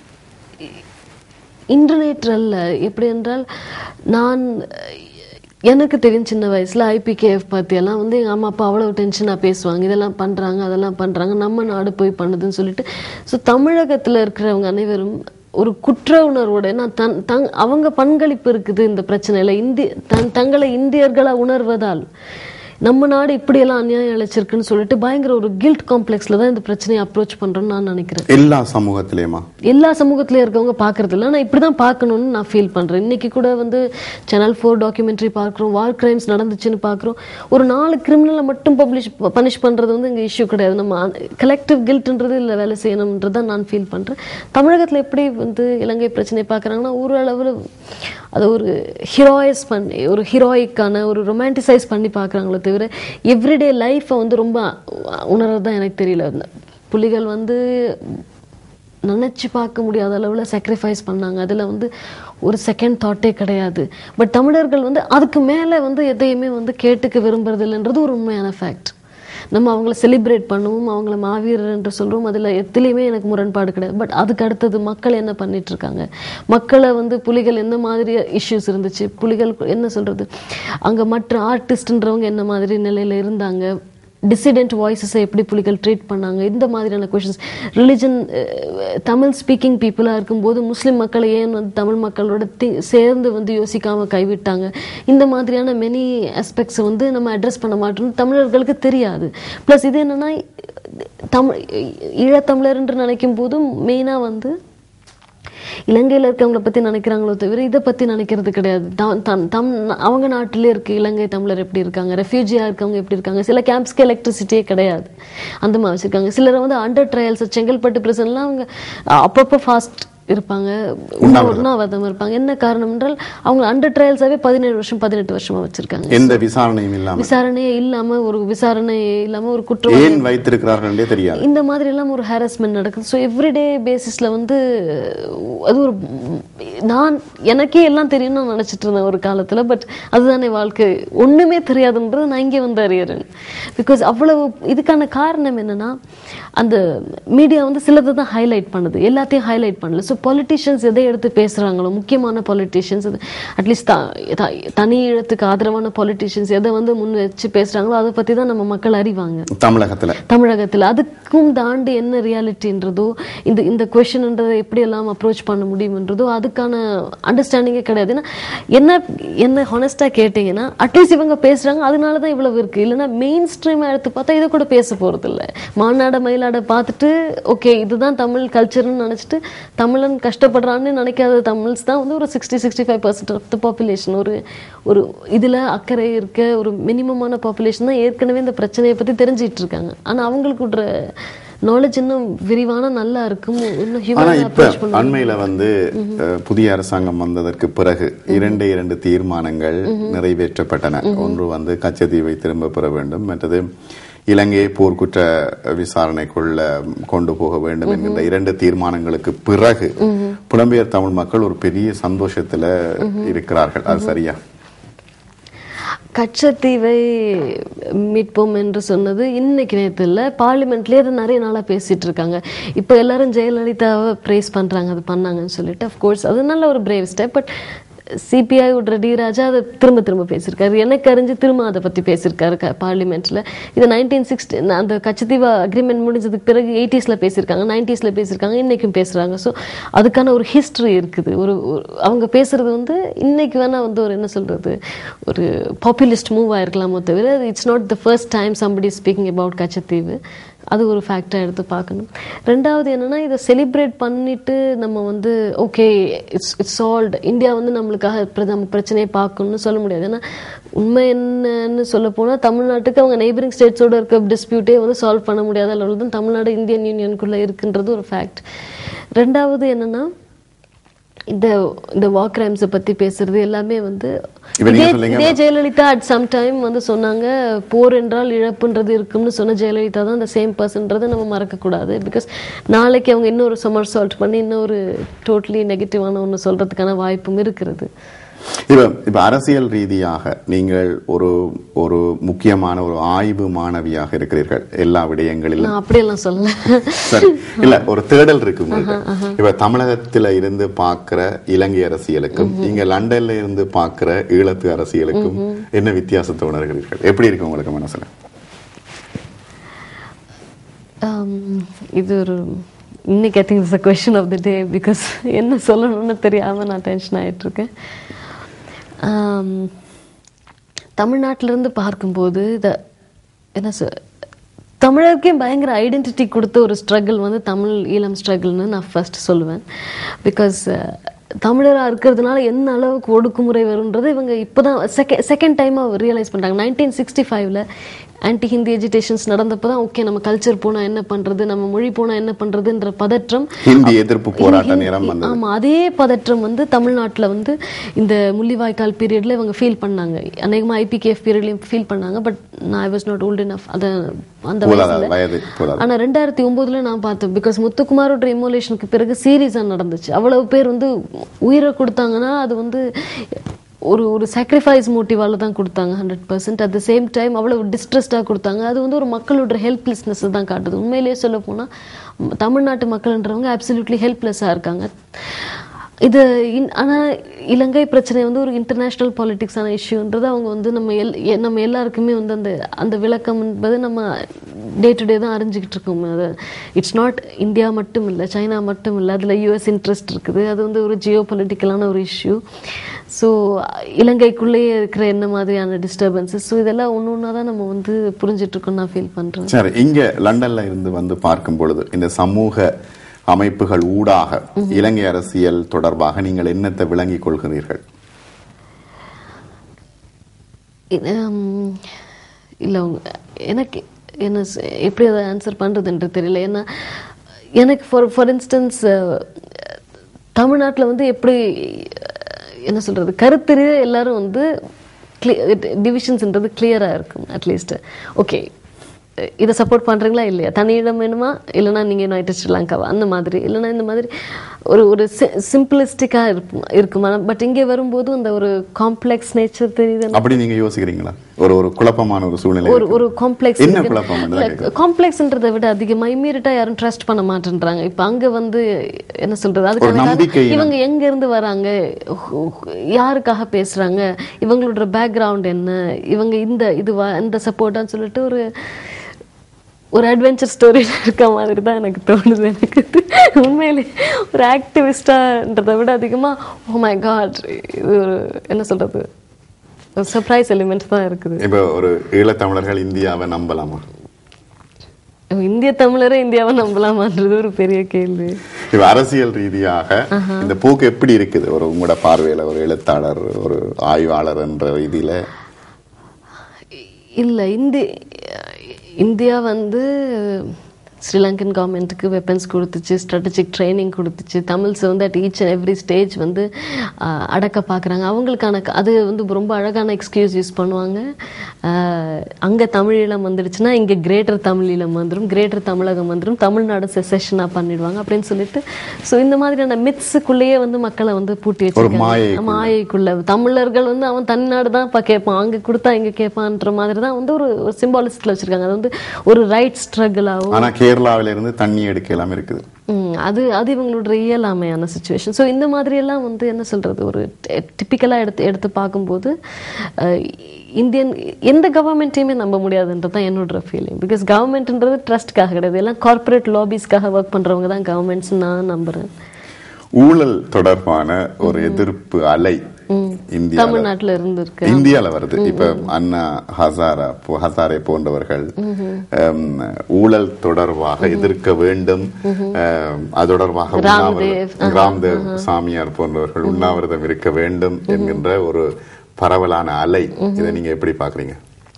இன்டர்நெட் அல்ல எப்படி என்றால் நான் எனக்கு தெரியும் சின்ன வயசுல ஐபிகேஎஃப் பற்றியெல்லாம் வந்து எங்கள் அம்மா அப்பா அவ்வளோ டென்ஷனாக பேசுவாங்க இதெல்லாம் பண்ணுறாங்க அதெல்லாம் பண்ணுறாங்க நம்ம நாடு போய் பண்ணுதுன்னு சொல்லிட்டு ஸோ தமிழகத்தில் இருக்கிறவங்க அனைவரும் ஒரு குற்ற உணர்வோட நான் தன் தங் அவங்க பங்களிப்பு இருக்குது இந்த பிரச்சனையில இந்திய தன் தங்களை இந்தியர்களா உணர்வதால் நம்ம நாடு இப்படியெல்லாம் அநியாயம் அழைச்சிருக்குன்னு சொல்லிட்டு பயங்கர ஒரு கில்ட் காம்ப்ளெக்ஸ்ல தான் இந்த பிரச்சனையை அப்ரோச் பண்றோம்னு நான் நினைக்கிறேன் எல்லா சமூகத்திலேயுமா எல்லா சமூகத்திலயும் இருக்கவங்க பார்க்கறது இல்லை நான் இப்படி தான் பார்க்கணும்னு நான் ஃபீல் பண்றேன் இன்னைக்கு கூட வந்து சேனல் ஃபோர் டாக்குமெண்ட்ரி பார்க்குறோம் வார் கிரைம்ஸ் நடந்துச்சுன்னு பார்க்குறோம் ஒரு நாலு கிரிமினலை மட்டும் பப்ளிஷ் பனிஷ் பண்றது வந்து இங்கே இஷ்யூ கிடையாது நம்ம கலெக்டிவ் கில்ட்ன்றது இல்லை வேலை செய்யணும்ன்றது தான் நான் ஃபீல் பண்றேன் தமிழகத்துல எப்படி வந்து இலங்கை பிரச்சனை பார்க்குறாங்கன்னா ஒரு அளவில் அது ஒரு ஹீரோயஸ் பண்ணி ஒரு ஹீரோயிக்கான ஒரு ரொமான்டிசைஸ் பண்ணி பார்க்குறாங்களே தவிர எவ்ரிடே லைஃப்பை வந்து ரொம்ப உணர்றது தான் எனக்கு தெரியல புலிகள் வந்து நினச்சி பார்க்க முடியாத அளவில் sacrifice பண்ணாங்க அதில் வந்து ஒரு செகண்ட் தாட்டே கிடையாது பட் தமிழர்கள் வந்து அதுக்கு மேலே வந்து எதையுமே வந்து கேட்டுக்க விரும்புறது இல்லைன்றது ஒரு உண்மையான ஃபேக்ட் நம்ம அவங்கள செலிப்ரேட் பண்ணுவோம் அவங்கள மாவீரர் என்று சொல்றோம் அதில் எதுலேயுமே எனக்கு முரண்பாடு கிடையாது பட் அதுக்கு அடுத்தது மக்கள் என்ன பண்ணிட்டு இருக்காங்க மக்களை வந்து புலிகள் என்ன மாதிரி இஷ்யூஸ் இருந்துச்சு புலிகள் என்ன சொல்றது அங்க மற்ற ஆர்டிஸ்ட்ன்றவங்க என்ன மாதிரி நிலையில இருந்தாங்க டிசிடென்ட் வாய்ஸஸை எப்படி புலிகள் ட்ரீட் பண்ணாங்க இந்த மாதிரியான கொஷின்ஸ் ரிலிஜன் தமிழ் ஸ்பீக்கிங் பீப்புளாக இருக்கும்போது முஸ்லீம் மக்களை ஏன் வந்து தமிழ் மக்களோட தி சேர்ந்து வந்து யோசிக்காம கைவிட்டாங்க இந்த மாதிரியான மெனி ஆஸ்பெக்ட்ஸை வந்து நம்ம அட்ரஸ் பண்ண மாட்டோம் தமிழர்களுக்கு தெரியாது ப்ளஸ் இது என்னன்னா தமிழ் ஈழத்தமிழர் என்று நினைக்கும் போதும் மெயினாக வந்து இலங்கையில இருக்கவங்கள பத்தி நினைக்கிறாங்களோ தவிர இதை பத்தி நினைக்கிறது கிடையாது தம்- தம்- தம் அவங்க நாட்டிலே இருக்கு இலங்கை தமிழர் எப்படி இருக்காங்க ரெஃப்யூஜியா இருக்கவங்க எப்படி இருக்காங்க சில கேம்ப்ஸ்க்கு எலக்ட்ரிசிட்டியே கிடையாது அந்த மாதிரி வச்சிருக்காங்க சிலரை வந்து அண்டர் ட்ரையல்ஸ் செங்கல்பட்டு பிரசன்லாம் அவங்க அப்பப்போ ஃபாஸ்ட் இருப்பாங்க உண்ணாவிரதம் இருப்பாங்க என்ன காரணம் என்றால் அவங்க அண்டர் ட்ரையல்ஸாவே பதினேழு வருஷம் பதினெட்டு வருஷமா வச்சிருக்காங்க எந்த விசாரணையும் இல்லாம விசாரணையே இல்லாம ஒரு விசாரணை இல்லாம ஒரு குற்றம் ஏன் வைத்திருக்கிறார்களே தெரியாது இந்த மாதிரி எல்லாம் ஒரு ஹாரஸ்மெண்ட் நடக்குது ஸோ எவ்ரிடே பேசிஸ்ல வந்து அது ஒரு நான் எனக்கே எல்லாம் தெரியும்னு நான் நினைச்சிட்டு இருந்தேன் ஒரு காலத்துல பட் அதுதானே வாழ்க்கை ஒண்ணுமே தெரியாதுன்றது நான் இங்கே வந்து அறியறேன் பிகாஸ் அவ்வளவு இதுக்கான காரணம் என்னன்னா அந்த மீடியா வந்து சிலதை தான் ஹைலைட் பண்ணுது எல்லாத்தையும் ஹைலைட் பண்ணல ஸோ பொலிட்டிஷியன்ஸ் எதை எடுத்து பேசுறாங்களோ முக்கியமான பொலிட்டிஷியன்ஸ் அட்லீஸ்ட் தனி இடத்துக்கு ஆதரவான பொலிட்டிஷியன்ஸ் எதை வந்து முன் வச்சு பேசுறாங்களோ அதை பத்தி தான் நம்ம மக்கள் அறிவாங்க தமிழகத்துல தமிழகத்துல அதுக்கும் தாண்டி என்ன ரியாலிட்டின்றதோ இந்த இந்த கொஷின்ன்றதை எப்படி எல்லாம் அப்ரோச் பண்ண முடியும்ன்றதோ அதுக்கான அண்டர்ஸ்டாண்டிங்கே கிடையாது ஏன்னா என்ன என்ன ஹானஸ்டா கேட்டீங்கன்னா அட்லீஸ்ட் இவங்க பேசுறாங்க அதனால தான் இவ்வளவு இருக்கு இல்லைன்னா மெயின் ஸ்ட்ரீம் எடுத்து பார்த்தா இதை கூட பேச போறது இல்ல மாநாட மயிலாட பார்த்துட்டு ஓகே இதுதான் தமிழ் கல்ச்சர்னு நினைச்சிட்டு தமிழன் கஷ்டப்படுறான்னு நினைக்காத தமிழ்ஸ் தான் வந்து ஒரு sixty sixty five percent of the population ஒரு ஒரு இதுல அக்கறை இருக்க ஒரு மினிமமான பாப்புலேஷன் தான் ஏற்கனவே இந்த பிரச்சனையை பத்தி தெரிஞ்சிட்டு இருக்காங்க ஆனா அவங்களுக்கு விடுற நாலேஜ் இன்னும் விரிவான நல்லா இருக்கும் இன்னும் ஆனா ஹியூமன் இப்ப அப்ரோச் பண்ண அண்மையில வந்து அஹ், புதிய அரசாங்கம் வந்ததற்கு பிறகு இரண்டு இரண்டு தீர்மானங்கள் நிறைவேற்றப்பட்டன ஒன்று வந்து கச்சத்தீவை திரும்ப பெற வேண்டும் மற்றது இலங்கையை போர்க்குற்ற விசாரணைக்குள்ள கொண்டு போக வேண்டும் என்கின்ற இரண்டு தீர்மானங்களுக்கு பிறகு புலம்பெயர் தமிழ் மக்கள் ஒரு பெரிய சந்தோஷத்துல இருக்கிறார்கள் அது சரியா கச்சத்தீவை மீட்போம் என்று சொன்னது இன்னைக்கு நேற்று இல்லை பார்லிமெண்ட்லேயே அது நிறைய நாளா பேசிட்டு இருக்காங்க இப்போ எல்லாரும் ஜெயலலிதாவை ப்ரேஸ் பண்றாங்க அது பண்ணாங்கன்னு சொல்லிட்டு அஃப்கோர்ஸ் அது நல்ல ஒரு பிரேவ் ஸ்டெப் பட் சிபிஐ விடுற டி ராஜா அதை திரும்ப திரும்ப பேசியிருக்காரு எனக்கு அறிஞ்சு திரும்ப அதை பத்தி பேசியிருக்காரு பார்லிமெண்ட்ல இது நைன்டீன் சிக்ஸ்டி அந்த கச்சத்தீவா அக்ரிமெண்ட் முடிஞ்சதுக்கு பிறகு எயிட்டிஸ்ல பேசியிருக்காங்க நைன்டிஸ்ல பேசியிருக்காங்க இன்னைக்கும் பேசுறாங்க ஸோ அதுக்கான ஒரு ஹிஸ்டரி இருக்குது ஒரு ஒரு- அவங்க பேசுறது வந்து இன்னைக்கு வேணா வந்து ஒரு என்ன சொல்றது ஒரு பாப்புலிஸ்ட் மூவ் ஆயிருக்கலாமோ தவிர it's not the first time somebody speaking about Katchatheevu அது ஒரு ஃபேக்டராக எடுத்து பார்க்கணும் ரெண்டாவது என்னன்னா இதை செலிப்ரேட் பண்ணிட்டு நம்ம வந்து okay it's it's solved India வந்து நம்மளுக்காக பிர- நம்ம பிரச்சனையை பார்க்கணும்னு சொல்ல முடியாது ஏன்னா உண்மை என்னன்னு சொல்ல போனால் தமிழ்நாட்டுக்கு அவங்க நெய்பரிங் ஸ்டேட்ஸோட இருக்க டிஸ்பியூட்டே வந்து சால்வ் பண்ண முடியாத அளவில் தான் தமிழ்நாடு இந்தியன் யூனியனுக்குள்ளே இருக்குன்றது ஒரு ஃபேக்ட் ரெண்டாவது என்னன்னா இந்த இந்த வார் கிரைம்ஸை பத்தி பேசுறது எல்லாமே வந்து இப்ப நீங்க இதே சொன்னீங்க- இதே ஜெயலலிதா அட் சம் டைம் வந்து சொன்னாங்க போர் என்றால் இழப்புன்றது இருக்கும்னு சொன்ன ஜெயலலிதா தான் அந்த சேம் பர்சன்றதை நம்ம மறக்க கூடாது பிகாஸ் நாளைக்கு அவங்க இன்னொரு சமர் சால்ட் பண்ணி இன்னொரு டோட்டலி நெகட்டிவான ஒன்று சொல்றதுக்கான வாய்ப்பும் இருக்கிறது இப்ப இப்ப அரசியல் ரீதியாக நீங்கள் ஒரு ஒரு முக்கியமான ஒரு ஆய்வு மாணவியாக இருக்கிறீர்கள் எல்லா விடயங்களிலும் நான் அப்படியெல்லாம் சொல்லல சரி இல்ல ஒரு தேடல் இருக்கு உங்கள்ட்ட இப்ப தமிழகத்துல இருந்து பார்க்கிற இலங்கை அரசியலுக்கும் இங்க லண்டன்ல இருந்து பார்க்கிற ஈழத்து அரசியலுக்கும் என்ன வித்தியாசத்தை உணர்கிறீர்கள் எப்படி இருக்கு உங்களுக்கு மனசுல Um, இது ஒரு இன்னைக்கு I think it's a question of the day because என்ன சொல்லணும்னு தெரியாம நான் டென்ஷன் ஆயிட்டு இருக்கேன் Um, தமிழ்நாட்டுல இருந்து பார்க்கும்போது இத என்ன சொ தமிழருக்கே பயங்கர ஐடென்டிட்டி கொடுத்த ஒரு ஸ்ட்ரகிள் வந்து தமிழ் ஈழம் ஸ்ட்ரகிள்னு நான் ஃபர்ஸ்ட் சொல்லுவேன் பிகாஸ் தமிழராக இருக்கிறதுனால என்ன அளவுக்கு ஒடுக்குமுறை வரும்ன்றது இவங்க இப்போதான் செகண்ட் செகண்ட் டைமாக ரியலைஸ் பண்ணுறாங்க நைன்டீன் சிக்ஸ்டி ஃபைவ்ல ஆன்டி ஹிந்தி எஜிடேஷன்ஸ் நடந்தப்போ தான் ஓகே நம்ம கல்ச்சர் போனால் என்ன பண்ணுறது நம்ம மொழி போனால் என்ன பண்ணுறதுன்ற பதற்றம் ஹிந்தி எதிர்ப்பு போராட்ட நேரம் வந்தது ஆமா அதே பதற்றம் வந்து தமிழ்நாட்டுல வந்து இந்த முள்ளிவாய்க்கால் பீரியட்ல இவங்க ஃபீல் பண்ணாங்க அநேகமா ஐபிகேஎஃப் பீரியட்லயும் ஃபீல் பண்ணாங்க பட் நான் I was not old enough அத அந்த போதாது, வயசுல வயது போதாது. ஆனா ரெண்டாயிரத்தி ஒன்பதுல நான் பார்த்தேன் பிகாஸ் முத்துக்குமாரோட இமோலேஷனுக்கு பிறகு சீரியஸா நடந்துச்சு அவ்வளவு பேர் வந்து உயிரை கொடுத்தாங்கன்னா அது வந்து ஒரு ஒரு சாக்ரிஃபைஸ் மோட்டிவால தான் கொடுத்தாங்க hundred percent at the same time அவ்வளவு டிஸ்ட்ரெஸ்டாக கொடுத்தாங்க அது வந்து ஒரு மக்களோட ஹெல்ப்லெஸ்னஸ் தான் காட்டுது உண்மையிலேயே சொல்ல போனா ம், தமிழ்நாட்டு மக்கள்ன்றவங்க அப்சல்யூட்லி ஹெல்ப்லெஸ்ஸாக இருக்காங்க இது இன்- ஆனா இலங்கை பிரச்சனை வந்து ஒரு இன்டர்நேஷ்னல் பாலிட்டிக்ஸான இஷ்யூன்றது அவங்க வந்து நம்ம எல் எ- நம்ம எல்லாருக்குமே வந்து அந்த அந்த விளக்கம் என்பது நம்ம டே டு டே தான் அறிஞ்சிக்கிட்டு இருக்கோம் அது இட்ஸ் நாட் இந்தியா மட்டும் இல்லை சைனா மட்டும் இல்லை அதில் யூஎஸ் இன்ட்ரெஸ்ட் இருக்குது அது வந்து ஒரு ஜியோ பொலிட்டிக்கலான ஒரு இஷ்யூ ஸோ இலங்கைக்குள்ளேயே இருக்கிற என்ன மாதிரியான டிஸ்டர்பன்சஸ் ஸோ இதெல்லாம் ஒன்று ஒன்றா தான் நம்ம வந்து புரிஞ்சிட்டு இருக்கோம் நான் ஃபீல் பண்ணுறேன் சரி இங்க லண்டன்ல இருந்து வந்து பார்க்கும் பொழுது இந்த சமூக அமைப்புகள் ஊடாக இலங்கை அரசியல் தொடர்பாக நீங்கள் என்னத்தை விளங்கிக் கொள்கிறீர்கள் இல்லை உங்க எனக்கு என்ன சொ- எப்படி அதை ஆன்சர் பண்ணுறதுன்றது தெரியல ஏன்னா எனக்கு ஃபார் ஃபார் இன்ஸ்டன்ஸ் தமிழ்நாட்டில் வந்து எப்படி அஹ், என்ன சொல்கிறது கருத்தறிய எல்லாரும் வந்து டிவிஷன்ஸ்ன்றது கிளியராக இருக்கும் அட்லீஸ்ட் ஓகே இதை சப்போர்ட் பண்றீங்களா இல்லையா தனியிடம் வேணுமா இல்லைன்னா நீங்க யுனைடெட் ஸ்ரீலங்காவா அந்த மாதிரி இல்லைன்னா இந்த மாதிரி ஒரு ஒரு சிம்பிளிஸ்டிக்கா இருக்கும் இருக்குமா பட் இங்கே வரும்போது அந்த ஒரு காம்ப்ளெக்ஸ் நேச்சர் தெரியுது அப்படி நீங்க யோசிக்கிறீங்களா ஒரு ஒரு குழப்பமான ஒரு சூழ்நிலை ஒரு இருக்கு. ஒரு காம்ப்ளெக்ஸ் என்ன குழப்பம் கேட்குறேன் காம்ப்ளெக்ஸ்ன்றதை விட அதிகமா இம்மீடியட்டா யாரும் ட்ரஸ்ட் பண்ண மாட்டேன்றாங்க இப்ப அங்க வந்து என்ன சொல்றது அதுக்கான காரணம் நம்பிக்கை இவங்க எங்க இருந்து வராங்க ஹு- யாருக்காக பேசுறாங்க இவங்களோட பேக்ரவுண்ட் என்ன இவங்க இந்த இதுவா இந்த சப்போர்ட்டான்னு சொல்லிட்டு ஒரு ஒரு அட்வென்ச்சர் ஸ்டோரி இருக்க மாதிரி தான் எனக்கு தோணுது எனக்கு இது. உண்மையிலே ஒரு ஆக்டிவிஸ்டான்றதை விட அதிகமா ஓ மை காட் இது ஒரு என்ன சொல்றது ஒரு சர்ப்ரைஸ் எலிமெண்ட் தான் இருக்குது இப்ப ஒரு ஈழத்தமிழர்கள் இந்தியாவை நம்பலாமா இந்திய தமிழரே இந்தியாவை நம்பலாமான்றது ஒரு பெரிய கேள்வி இப்ப அரசியல் ரீதியாக இந்த போக்கு எப்படி இருக்குது ஒரு உங்களோட பார்வையில ஒரு எழுத்தாளர் ஒரு ஆய்வாளர் என்ற ரீதியில இல்ல இந்தி இந்தியா வந்து ஸ்ரீலங்கன் கவர்மெண்ட்டுக்கு வெப்பன்ஸ் கொடுத்துச்சு ஸ்ட்ராட்டஜிக் ட்ரைனிங் கொடுத்துச்சு தமிழ்ஸ் வந்து at each and every stage வந்து ஆஹ், அடக்க பார்க்குறாங்க அவங்களுக்கான க- அது வந்து ரொம்ப அழகான எக்ஸ்கியூஸ் யூஸ் பண்ணுவாங்க ஆஹ், அங்க தமிழீழம் வந்துடுச்சுன்னா இங்க கிரேட்டர் தமிழீழம் வந்துடும் கிரேட்டர் தமிழகம் வந்துடும் தமிழ்நாடு செசஷனாக பண்ணிடுவாங்க அப்படின்னு சொல்லிட்டு ஸோ இந்த மாதிரியான மித்ஸுக்குள்ளேயே வந்து மக்களை வந்து பூட்டி வச்சிருக்காங்க மாயைக்குள்ள. மாயைக்குள்ள தமிழர்கள் வந்து அவன் தன்னாடு தான் இப்போ கேட்பான் அங்க கொடுத்தா இங்க கேட்பான்ற மாதிரி தான் வந்து ஒரு ஒரு சிம்பாலிஸ்ட்ல வச்சிருக்காங்க அது வந்து ஒரு ரைட் ஸ்ட்ரகிளாகவும் ஆனா கேரளாவில இருந்து தண்ணி எடுக்க எல்லாம் இருக்குது அது அது இவங்களோட இயலாமையான சுச்சுவேஷன் ஸோ இந்த மாதிரி எல்லாம் வந்து என்ன சொல்றது ஒரு டிப்பிக்கலாக எடுத்து எடுத்து பார்க்கும்போது அஹ், இந்தியன் எந்த கவர்மெண்ட்டையுமே நம்ப முடியாதுன்றது தான் என்னோட ஃபீலிங் பிகாஸ் கவர்மெண்ட்ன்றது ட்ரஸ்ட்காக கிடையாது எல்லாம் கார்ப்பரேட் லாபிஸ்க்காக ஒர்க் பண்றவங்க தான் கவர்மெண்ட்ஸ் நான் நம்புறேன் ஊழல் தொடர்பான ஒரு எதிர்ப்பு அலை இந்தியா தமிழ்நாட்டுல இருந்து இருக்கு இந்தியால வருது இப்ப அண்ணா ஹசாரா போ- ஹசாரே போன்றவர்கள் ஹம், ஊழல் தொடர்பாக எதிர்க்க வேண்டும் ஹம், அது தொடர்பாக ராம்தேவ், உண்ணாவிரதம் ராம்தேவ் சாமியார் போன்றவர்கள் உண்ணாவிரதம் இருக்க வேண்டும் என்கின்ற ஒரு பரவலான அலை இதை நீங்க எப்படி பாக்குறீங்க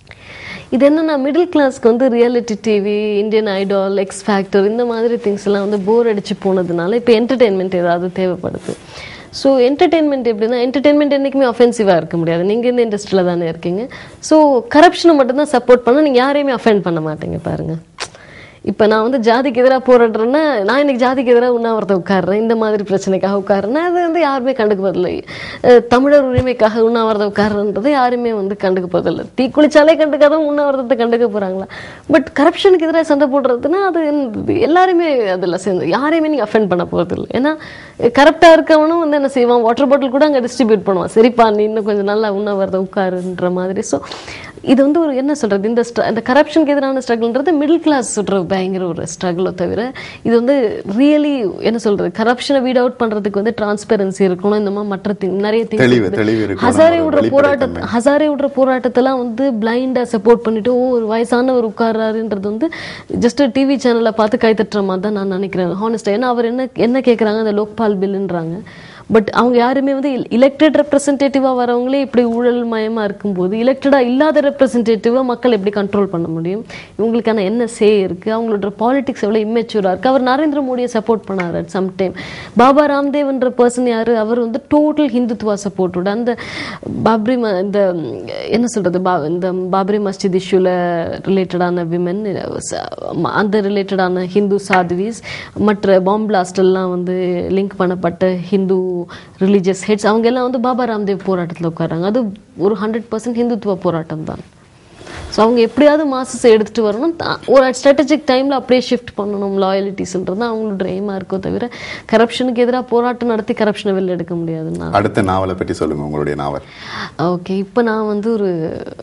இது என்னன்னா மிடில் கிளாஸ்க்கு வந்து reality TV Indian Idol X factor இந்த மாதிரி திங்ஸ் எல்லாம் வந்து போர் அடிச்சு போனதுனால இப்போ என்டர்டெயின்மெண்ட் ஏதாவது தேவைப்படுது ஸோ என்டர்டெயின்மெண்ட் எப்படின்னா என்டர்டெயின்மெண்ட் என்றைக்குமே அஃபென்சிவாக இருக்க முடியாது நீங்கள் இந்த இண்டஸ்ட்ரியில் தானே இருக்கீங்க ஸோ கரப்ஷனை மட்டும்தான் சப்போர்ட் பண்ண நீங்கள் யாரையுமே அஃபெண்ட் பண்ண மாட்டீங்க பாருங்க இப்போ நான் வந்து ஜாதிக்கு எதிராக போராடுறேன்னா நான் இன்னைக்கு ஜாதிக்கு எதிராக உண்ணாவிரதம் உட்காடுறேன் இந்த மாதிரி பிரச்சனைக்காக உட்காருறேன்னா அது வந்து யாருமே கண்டுக்க போதில்லை அஹ் தமிழர் உரிமைக்காக உண்ணாவிரதம் உட்காருன்றது யாருமே வந்து கண்டுக்க போதில்லை தீ குளிச்சாலே கண்டுக்காதவங்க உண்ணாவிரதத்தை கண்டுக்க போறாங்களா பட் கரப்ஷனுக்கு எதிராக சண்டை போடுறதுன்னா அது என்னது? எல்லாருமே அதில் சேர்ந்து யாரையுமே நீங்கள் அஃபெண்ட் பண்ண போகிறதில்ல ஏன்னா கரெக்டாக இருக்கவனும் வந்து என்ன செய்வான் வாட்டர் பாட்டில் கூட அங்கே டிஸ்ட்ரிபியூட் பண்ணுவான் சரிப்பா நீ இன்னும் கொஞ்சம் நல்லா உண்ணாவிரதம் உட்காருன்ற மாதிரி ஸோ இது வந்து ஒரு என்ன சொல்றது இந்த str- இந்த கரப்ஷனுக்கு எதிரான ஸ்ட்ரகிள்ன்றது மிடில் கிளாஸ் சுற்ற பயங்கர ஒரு ஸ்ட்ரகிளோ தவிர இது வந்து ரியலி என்ன சொல்றது கரப்ஷனை வீட் அவுட் பண்றதுக்கு வந்து டிரான்ஸ்பெரன்சி இருக்கணும் இந்த மாதிரி மற்ற thing- நிறைய things தெளிவு, இருக்குது. தெளிவு இருக்கணும். ஹசாரே ஒரு விடுற வெளிப்படைத்தன்மை. போராட்டத்தை ஹசாரே விடுற போராட்டத்தெல்லாம் வந்து பிளைண்டா சப்போர்ட் பண்ணிட்டு ஓ ஒரு வயசானவர் உட்கார்றாருன்றது வந்து ஜஸ்ட் டிவி சேனல்ல பார்த்து கை தட்டுற மாதிரி தான் நான் நினைக்கிறேன் ஹானஸ்டா ஏன்னா அவர் என்ன என்ன கேட்குறாங்க அந்த லோக்பால் பில்லுன்றாங்க பட் அவங்க யாருமே வந்து எலெக்டட் ரெப்ரசன்டேட்டிவா வரவங்களே இப்படி ஊழல் மயமா இருக்கும்போது எலெக்டடா இல்லாத ரெப்ரசன்டேட்டிவா மக்கள் எப்படி கண்ட்ரோல் பண்ண முடியும் இவங்களுக்கான என்ன சே இருக்கு அவங்களோட பாலிடிக்ஸ் எவ்வளவு இம்மெச்சூரா இருக்கு அவர் நரேந்திர மோடியை சப்போர்ட் பண்ணாரு அட் சம் டைம் பாபா ராம்தேவ்ன்ற பர்சன் யாரு அவர் வந்து டோட்டல் ஹிந்துத்துவா சப்போர்ட்டோட அந்த பாப்ரி ம- இந்த ம், என்ன சொல்றது பா- இந்த பாப்ரி மஸ்ஜித் இஷ்யூல ரிலேட்டடான விமன் அந்த ரிலேட்டடான ஹிந்து சாத்விஸ் மற்ற பாம் பிளாஸ்ட் எல்லாம் வந்து லிங்க் பண்ணப்பட்ட ஹிந்து ரிலீஜியஸ் ஹெட்ஸ் அவங்க எல்லாம் வந்து பாபா ராம்தேவ் போராட்டத்தில் உட்காராங்க அது ஒரு ஹண்ட்ரட் பர்சன்ட் ஹிந்துத்துவ போராட்டம் தான் ஸோ அவங்க எப்படியாவது மாசஸ் எடுத்துட்டு வரணும் தா- ஒரு ஸ்ட்ராட்டஜிக் டைம்ல அப்படியே ஷிஃப்ட் பண்ணணும் லாயலிட்டிஸ்ன்றது தான் அவங்களோட எய்மா இருக்கோ தவிர கரப்ஷனுக்கு எதிராக போராட்டம் நடத்தி கரப்ஷனை வெளில எடுக்க முடியாதுன்னா அடுத்த நாவலை பற்றி சொல்லுங்க உங்களுடைய நாவல் ஓகே இப்போ நான் வந்து ஒரு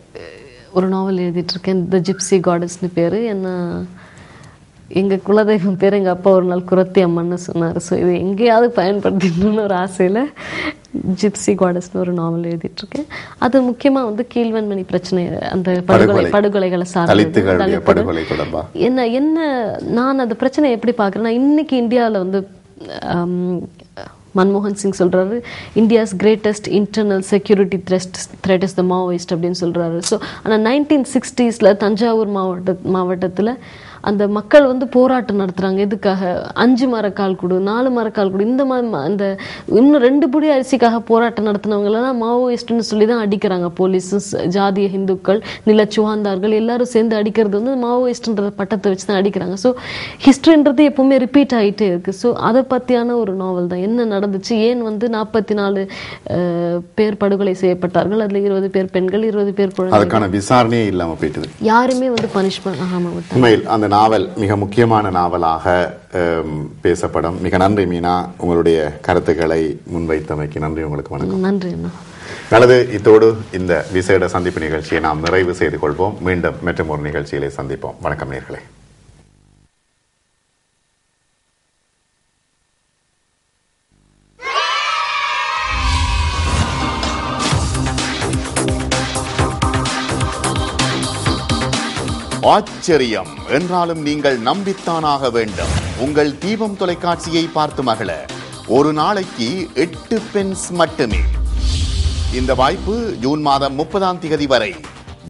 ஒரு நாவல் எழுதிட்டு இருக்கேன் த ஜிப்சி காடஸ்னு பேர் என்ன எங்க குலதெய்வம் பேர் எங்க அப்பா ஒரு நாள் குரத்தி அம்மன்னு சொன்னார் ஸோ இது எங்கேயாவது பயன்படுத்திடணும்னு ஒரு ஆசையில ஜிப்சி காடஸ்னு ஒரு நாவல் எழுதிட்டு இருக்கேன் அது முக்கியமா வந்து கீழ்வன்மணி பிரச்சனை அந்த படுகொலை படுகொலை. படுகொலைகளை சார்ந்தது தலித்துகளுடைய தலித்துகள். படுகொலை தொடர்பா என்ன என்ன நான் அந்த பிரச்சனை எப்படி பார்க்குறேன்னா இன்னைக்கு இந்தியாவில் வந்து ஆம், மன்மோகன் சிங் சொல்றாரு India's greatest internal security threat threat is the Maoist அப்படின்னு சொல்றாரு ஸோ ஆனால் நைன்டீன் சிக்ஸ்டீஸில் தஞ்சாவூர் மாவட்ட மாவட்டத்தில் அந்த மக்கள் வந்து போராட்டம் நடத்துறாங்க எதுக்காக அஞ்சு மரக்கால் கொடு நாலு மரக்கால் கொடு இந்த மாதிரி ம- அந்த இன்னும் ரெண்டு புடி அரிசிக்காக போராட்டம் நடத்தினவங்க எல்லாம் மாவோயிஸ்ட்னு சொல்லி தான் அடிக்கிறாங்க போலீஸ் ஜாதிய இந்துக்கள் நில சுவாந்தார்கள் எல்லாரும் சேர்ந்து அடிக்கிறது வந்து மாவோயிஸ்ட்ன்ற பட்டத்தை வச்சு தான் அடிக்கிறாங்க ஸோ ஹிஸ்ட்ரின்றது எப்பவுமே ரிப்பீட் ஆகிட்டே இருக்கு ஸோ அதை பற்றியான ஒரு நாவல் தான் என்ன நடந்துச்சு ஏன் வந்து நாற்பத்தி நாலு பேர் படுகொலை செய்யப்பட்டார்கள் அதுல இருபது பேர் பெண்கள் இருபது பேர் குழந்தைகள் அதுக்கான விசாரணையே இல்லாம போயிட்டது யாருமே வந்து பனிஷ்மெண்ட் ஆகாம விட்டாங்க உண்மையில் அந்த நாவல் மிக முக்கியமான நாவலாக அம், பேசப்படும் மிக நன்றி மீனா உங்களுடைய கருத்துக்களை முன்வைத்தமைக்கு நன்றி உங்களுக்கு வணக்கம் நன்றி அண்ணா நல்லது இத்தோடு இந்த விசேட சந்திப்பு நிகழ்ச்சியை நாம் நிறைவு செய்து கொள்வோம் மீண்டும் மற்றும் ஒரு நிகழ்ச்சியிலே சந்திப்போம் வணக்கம் நேர்களே ஆச்சரியம் என்றாலும் நீங்கள் நம்பித்தானாக வேண்டும் உங்கள் தீபம் தொலைக்காட்சியை பார்த்து மகள ஒரு நாளைக்கு எட்டு பென்ஸ் மட்டுமே இந்த வாய்ப்பு ஜூன் மாதம் முப்பதாம் தேதி வரை